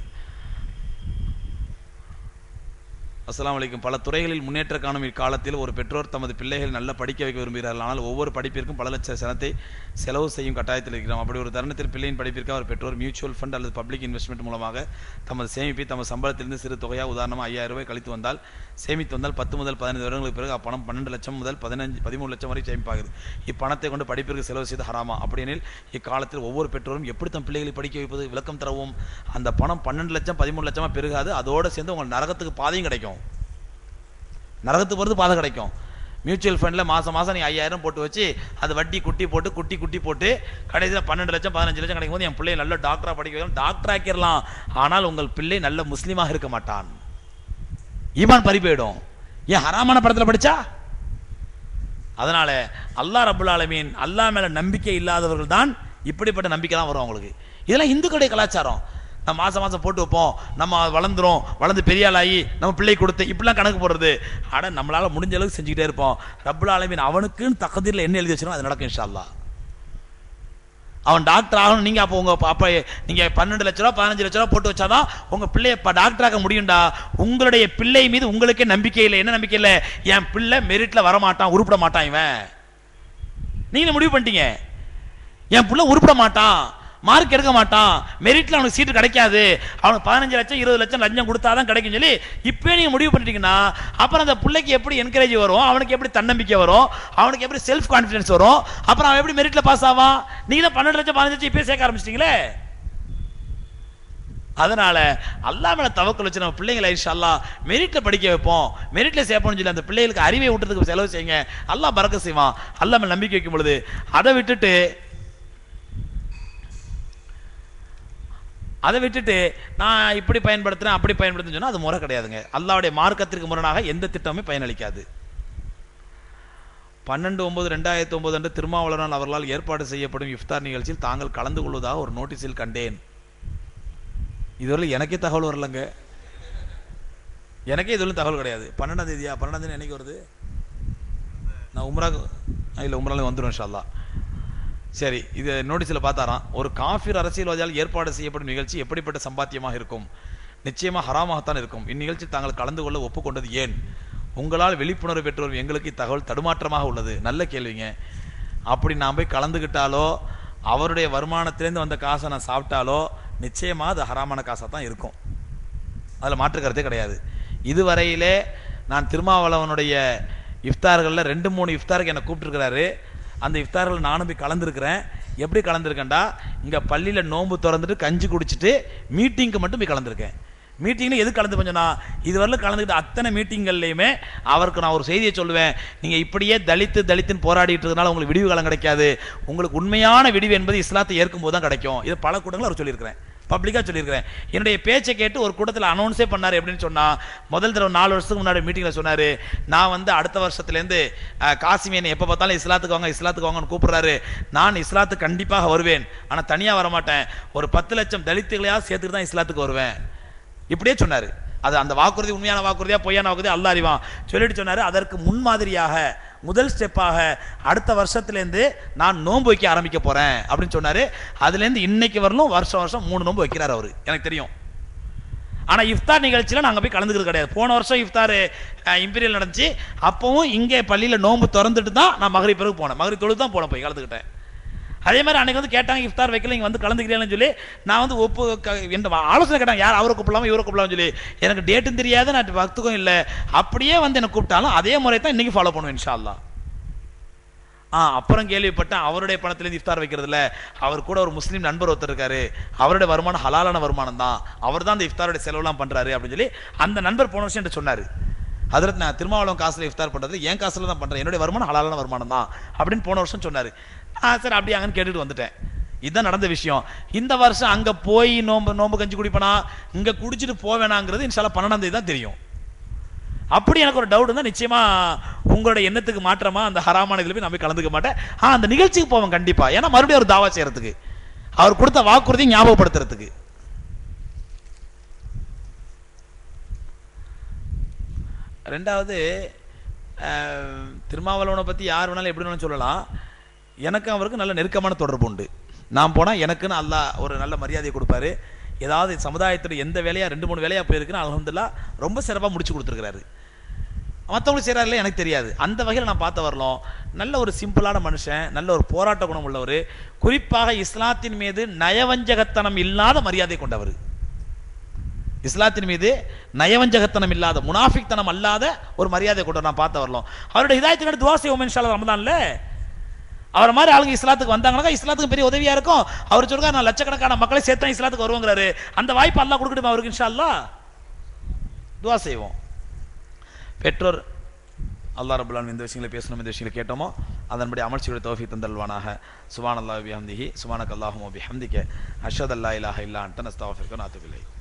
அஸ்ஸலாமு அலைக்கும் பல துறைகளில் முன்னேற்ற காணும் இக்காலத்தில் ஒரு பெற்றோர் தமது பிள்ளைகள் நல்ல படிக்க வைக்க விரும்புகிறார்கள் ஆனால் ஒவ்வொரு படிப்பிற்கும் பல லட்ச சனத்தை செலவு செய்யும் கட்டாயத்தில் இருக்கிறோம் அப்படி ஒரு தருணத்தில் பிள்ளையின் படிப்பிற்கு அவர் பெற்றோர் மியூச்சுவல் ஃபண்ட் அல்லது பப்ளிக் இன்வெஸ்ட்மெண்ட் மூலமாக தமது சேமிப்பை தமது சம்பளத்திலிருந்து சிறு தொகையாக உதாரணமாக ஐயாயிரம் ரூபாய் கழித்து வந்தால் சேமித்து வந்தால் பத்து முதல் பதினைந்து வருடங்களுக்கு பிறகு அப்பணம் பன்னெண்டு லட்சம் முதல் பதினஞ்சு பதிமூணு லட்சம் வரை சேமிப்பாகுது இப்பணத்தை கொண்டு படிப்பிற்கு செலவு செய்து ஹராமா அப்படியெனில் இக்காலத்தில் ஒவ்வொரு பெற்றோரும் எப்படி தம் பிள்ளைகளை படிக்க வைப்பது விளக்கம் தரவும் அந்த பணம் பன்னெண்டு லட்சம் பதிமூணு லட்சமா பெருகாது அதோட சேர்ந்து உங்கள் நரகத்துக்கு பாதையும் கிடைக்கும் நரகத்துக்கு போகிறது பாதை கிடைக்கும் மியூச்சுவல் ஃபண்டில் மாதம் மாதம் நீ ஐயாயிரம் போட்டு வச்சு அது வட்டி குட்டி போட்டு குட்டி குட்டி போட்டு கடைசியில் பன்னெண்டு லட்சம் பதினஞ்சு லட்சம் கிடைக்கும் போது என் பிள்ளையை நல்ல டாக்டராக படிக்க வைக்கலாம் டாக்டர் ஆக்கிடலாம் ஆனால் உங்கள் பிள்ளை நல்ல முஸ்லீமாக இருக்க மாட்டான் ஈமான் பறி போயிடும் ஏன் ஹராமான படத்தில் படிச்சா அதனால அல்லாஹ் ரபுல் ஆலமீன் அல்லாஹ் மேல நம்பிக்கை இல்லாதவர்கள் தான் இப்படிப்பட்ட நம்பிக்கை தான் வரும் அவங்களுக்கு இதெல்லாம் இந்துக்களுடைய கலாச்சாரம் நம்ம மாசம் மாசம் போட்டு வைப்போம் நம்ம வளர்ந்துரும் வளர்ந்து பெரிய ஆளாகி நம்ம பிள்ளை கொடுத்து இப்படிலாம் கணக்கு போடுறது ஆனா நம்மளால முடிஞ்ச அளவுக்கு செஞ்சுக்கிட்டே இருப்போம் ரப்புல் ஆலமீன் அவனுக்குன்னு தக்கதிரில் என்ன எழுதி வச்சிருக்கோம் அது நடக்கும் இன்ஷா அல்லாஹ் அவன் டாக்டர் ஆகணும் நீங்க அப்போ உங்க அப்ப நீங்க பன்னெண்டு லட்ச ரூபா பதினஞ்சு லட்ச ரூபா போட்டு வச்சாதான் உங்க பிள்ளைய இப்ப டாக்டர் ஆக முடியும்டா உங்களுடைய பிள்ளை மீது உங்களுக்கே நம்பிக்கை இல்லை என்ன நம்பிக்கை இல்லை என் பிள்ளை மெரிட்ல வரமாட்டான் உருப்பிட மாட்டான் இவன் நீங்க முடிவு பண்ணிட்டீங்க என் புள்ள உருப்பிட மாட்டான் மார்க் எடுக்க மாட்டான் மெரிட்ல அவனுக்கு சீட்டு கிடைக்காது அவனுக்கு பதினஞ்சு லட்சம் இருபது லட்சம் லஞ்சம் கொடுத்தாதான் கிடைக்கும் சொல்லி இப்பவே நீங்க முடிவு பண்ணிட்டீங்கன்னா அப்புறம் அந்த பிள்ளைக்கு எப்படி என்கரேஜ் வரும் அவனுக்கு எப்படி தன்னம்பிக்கை வரும் அவனுக்கு எப்படி செல்ஃப் கான்ஃபிடன்ஸ் வரும் அப்புறம் அவன் எப்படி மெரிட்ல பாஸ் ஆவான் நீங்க தான் பன்னெண்டு லட்சம் பதினஞ்சு லட்சம் இப்பயே சேர்க்க ஆரம்பிச்சிட்டீங்களே அதனால அல்லாஹ் மேல தவக்கல் வச்சு நம்ம பிள்ளைங்களை இன்ஷா அல்லாஹ் மெரிட்ல படிக்க வைப்போம் மெரிட்ல சேர்ப்போம்னு சொல்லி அந்த பிள்ளைகளுக்கு அறிவை விட்டுறதுக்கு செலவு செய்யுங்க அல்லாஹ் பறக்க செய்வான் அல்லாஹ் மேல நம்பிக்கை வைக்கும் பொழுது அதை விட்டுட்டு அதை விட்டுட்டு நான் இப்படி பயன்படுத்துறேன் அப்படி பயன்படுத்துன்னு சொன்னா அது முறை கிடையாதுங்க அல்லாவுடைய மார்க்கத்திற்கு முரணாக எந்த திட்டமுமே பயனளிக்காது பன்னெண்டு ஒன்பது ரெண்டாயிரத்தி ஒன்பது அன்று திருமாவளவனால் அவர்களால் ஏற்பாடு செய்யப்படும் இஃப்தார் நிகழ்ச்சியில் தாங்கள் கலந்து கொள்வதாக ஒரு நோட்டீஸில் கண்டேன் இதுவரை எனக்கே தகவல் வரலங்க எனக்கே இதுவரை தகவல் கிடையாது பன்னெண்டாம் தேதியா பன்னெண்டாம் தேதி என்னைக்கு வருது நான் உம்ராக்கு இல்லை உம்ரால வந்துடும் இன்ஷா அல்லாஹ் சரி இது நோட்டீஸில் பார்த்தாராம் ஒரு காஃபிர் அரசியல்வாதியால் ஏற்பாடு செய்யப்படும் நிகழ்ச்சி எப்படிப்பட்ட சம்பாத்தியமாக இருக்கும் நிச்சயமா ஹராமாகத்தான் இருக்கும் இந்நிகழ்ச்சி தாங்கள் கலந்து கொள்ள ஒப்புக்கொண்டது ஏன் உங்களால் விழிப்புணர்வு பெற்றோர் எங்களுக்கு இத்தகவல் தடுமாற்றமாக உள்ளது நல்ல கேள்விங்க அப்படி நான் போய் கலந்துக்கிட்டாலோ அவருடைய வருமானத்திலேருந்து வந்த காசை நான் சாப்பிட்டாலோ நிச்சயமா அது ஹராமான காசாக தான் இருக்கும் அதில் மாற்று கருத்தே கிடையாது இதுவரையிலே நான் திருமாவளவனுடைய இஃப்தார்களில் ரெண்டு மூணு இஃப்தாருக்கு என்னை கூப்பிட்டுருக்கிறாரு அந்த இஃப்தாரில் நானும் போய் கலந்துருக்கிறேன் எப்படி கலந்துருக்கேன்டா இங்கே பள்ளியில் நோன்பு திறந்துட்டு கஞ்சி குடிச்சிட்டு மீட்டிங்க்கு மட்டும் போய் கலந்துருக்கேன் மீட்டிங்ல எது கலந்து கொஞ்சம்னா இதுவரையிலும் கலந்துக்கிட்ட அத்தனை மீட்டிங்கள்லையுமே அவருக்கு நான் ஒரு செய்தியை சொல்லுவேன் நீங்க இப்படியே தலித்து தலித்துன்னு போராடிட்டு இருக்கனால உங்களுக்கு விடிவு காலம் கிடைக்காது உங்களுக்கு உண்மையான விடிவு என்பது இஸ்லாத்தை ஏற்கும் போது தான் கிடைக்கும் இது பல கூட்டங்கள் அவர் சொல்லியிருக்கிறேன் பப்ளிக்காக சொல்லியிருக்கிறேன் என்னுடைய பேச்சை கேட்டு ஒரு கூட்டத்தில் அனௌன்ஸே பண்ணார் எப்படின்னு சொன்னா முதல் தடவை நாலு வருஷத்துக்கு முன்னாடி மீட்டிங்கில் சொன்னார் நான் வந்து அடுத்த வருஷத்துலேருந்து காசிமேன் எப்போ பார்த்தாலும் இஸ்லாத்துக்கு வாங்க இஸ்லாத்துக்கு வாங்கன்னு கூப்பிடுறாரு நான் இஸ்லாத்துக்கு கண்டிப்பாக வருவேன் ஆனால் தனியாக வரமாட்டேன் ஒரு பத்து லட்சம் தலித்துகளையாவது சேர்த்துட்டு தான் இஸ்லாத்துக்கு வருவேன் இப்படியே சொன்னார் அது அந்த வாக்குறுதி உண்மையான வாக்குறுதியா பொய்யான வாக்குறுதி அல்ல அறிவான் சொல்லிட்டு சொன்னாரு அதற்கு முன்மாதிரியாக முதல் ஸ்டெப்பாக அடுத்த வருஷத்துலேருந்து நான் நோன்பு வைக்க ஆரம்பிக்க போறேன் அப்படின்னு சொன்னாரு அதுலேருந்து இன்னைக்கு வரலும் வருஷம் வருஷம் மூணு நோன்பு வைக்கிறார் அவரு எனக்கு தெரியும் ஆனா இஃப்தார் நிகழ்ச்சியில நாங்க போய் கலந்துக்கிறது கிடையாது போன வருஷம் இஃப்தார் இம்பீரியல் நடந்துச்சு அப்பவும் இங்கே பள்ளியில நோன்பு திறந்துட்டு தான் நான் மகரி பிறகு போனேன் மகரி தொழுது தான் போனேன் போய் கலந்துக்கிட்டேன் அதே மாதிரி அன்னைக்கு வந்து கேட்டாங்க இஃப்தார் வைக்கல இங்க வந்து கலந்துக்கிறீங்கன்னு சொல்லி நான் வந்து ஒப்பு க- என்ற ஆலோசனை கேட்டாங்க யார் அவரை கூப்பிடலாமா இவரை கூப்பிடலாம்னு சொல்லி எனக்கு டேட்டும் தெரியாது நான் பக்துக்கும் இல்லை அப்படியே வந்து என்னை கூப்பிட்டாலும் அதே முறை தான் இன்னைக்கு ஃபாலோ பண்ணுவேன் இன்ஷா அல்லாஹ் ஆ அப்புறம் கேள்விப்பட்டேன் அவருடைய பணத்திலேருந்து இஃப்தார் வைக்கிறதுல அவர் கூட ஒரு முஸ்லீம் நண்பர் ஒருத்தர் இருக்காரு அவருடைய வருமானம் ஹலாலான வருமானம் தான் அவர் தான் அந்த இஃப்தாரோட செலவுலாம் பண்றாரு அப்படின்னு சொல்லி அந்த நண்பர் போன வருஷம் என்கிட்ட சொன்னாரு அதில் நான் திருமாவளவன் காசுல இஃப்தார் பண்றது என் காசுல தான் பண்றேன் என்னுடைய வருமானம் ஹலாலான வருமானம் தான் அப்படின்னு போன வருஷம் சொன்னாரு ஆ சரி அப்படி அங்கன்னு கேட்டுட்டு வந்துட்டேன் இதுதான் நடந்த விஷயம் இந்த வருஷம் அங்க போய் நோம்பு நோம்பு கஞ்சி குடிப்பனா இங்க குடிச்சிட்டு போவேனாங்கிறது இன்ஷால்லா பன்னெண்டாம் தேதி தான் தெரியும் அப்படி எனக்கு ஒரு டவுட் இருந்தால் நிச்சயமா உங்களோட எண்ணத்துக்கு மாற்றமா அந்த ஹராமான இதில் போய் நான் போய் கலந்துக்க மாட்டேன் ஆ அந்த நிகழ்ச்சிக்கு போவேன் கண்டிப்பா ஏன்னா மறுபடியும் ஒரு தாவா செய்யறதுக்கு அவர் கொடுத்த வாக்குறுதி ஞாபகப்படுத்துறதுக்கு ரெண்டாவது அஹ், திருமாவளவனை பத்தி யார் வேணாலும் எப்படி வேணாலும் சொல்லலாம் எனக்கு அவருக்கு நல்ல நெருக்கமான தொடர்பு உண்டு நான் போனா எனக்குன்னு அல்லாஹ் ஒரு நல்ல மரியாதையை கொடுப்பாரு ஏதாவது சமுதாயத்தில் எந்த வேலையா ரெண்டு மூணு வேலையா போயிருக்குன்னு அல்ஹம்துலில்லாஹ் ரொம்ப சிறப்பா முடிச்சு கொடுத்துருக்காரு மற்றவங்களுக்கு செய்கிறாரில்ல எனக்கு தெரியாது அந்த வகையில் நான் பார்த்த வரலாம் நல்ல ஒரு சிம்பிளான மனுஷன் நல்ல ஒரு போராட்ட குணம் உள்ளவர் குறிப்பாக இஸ்லாத்தின் மீது நயவஞ்சகத்தனம் இல்லாத மரியாதை கொண்டவர் இஸ்லாத்தின் மீது நயவஞ்சகத்தனம் இல்லாத முனாஃபிக்தனம் அல்லாத ஒரு மரியாதை கொண்டவர் நான் பார்த்த வரலாம் அவருடைய ஹிதாயத்துக்கு துவா செய்வோம் இன்ஷால்லா ரமதான்ல அவரை மாதிரி ஆளுங்க இஸ்லாத்துக்கு வந்தாங்கன்னா இஸ்லாத்துக்கு பெரிய உதவியா இருக்கும் அவர் சொல்றாரு நான் லட்சக்கணக்கான மக்களை சேர்த்தா இஸ்லாத்துக்கு வருவாங்கிறாரு அந்த வாய்ப்பு அல்லாஹ் கொடுக்கட்டுமா அவருக்கு இன்ஷா அல்லாஹ் துவா செய்வோம் பெற்றோர் அல்லாஹ் ரபுல்லான் இந்த விஷயங்களை பேசணும் இந்த விஷயங்களை கேட்டோமோ அதன்படி அமர்ச்சியுடைய தோஃபி தந்தல்வானாக சுபான் அல்லாஹ் பிஹம்திஹி சுபானக் அல்லாஹுமோ பிஹம்திக்க அஷத் அல்லா இலாஹ இல்லா அன்டன் அஸ்தாஃபிர்க்கு நாத்துபிலை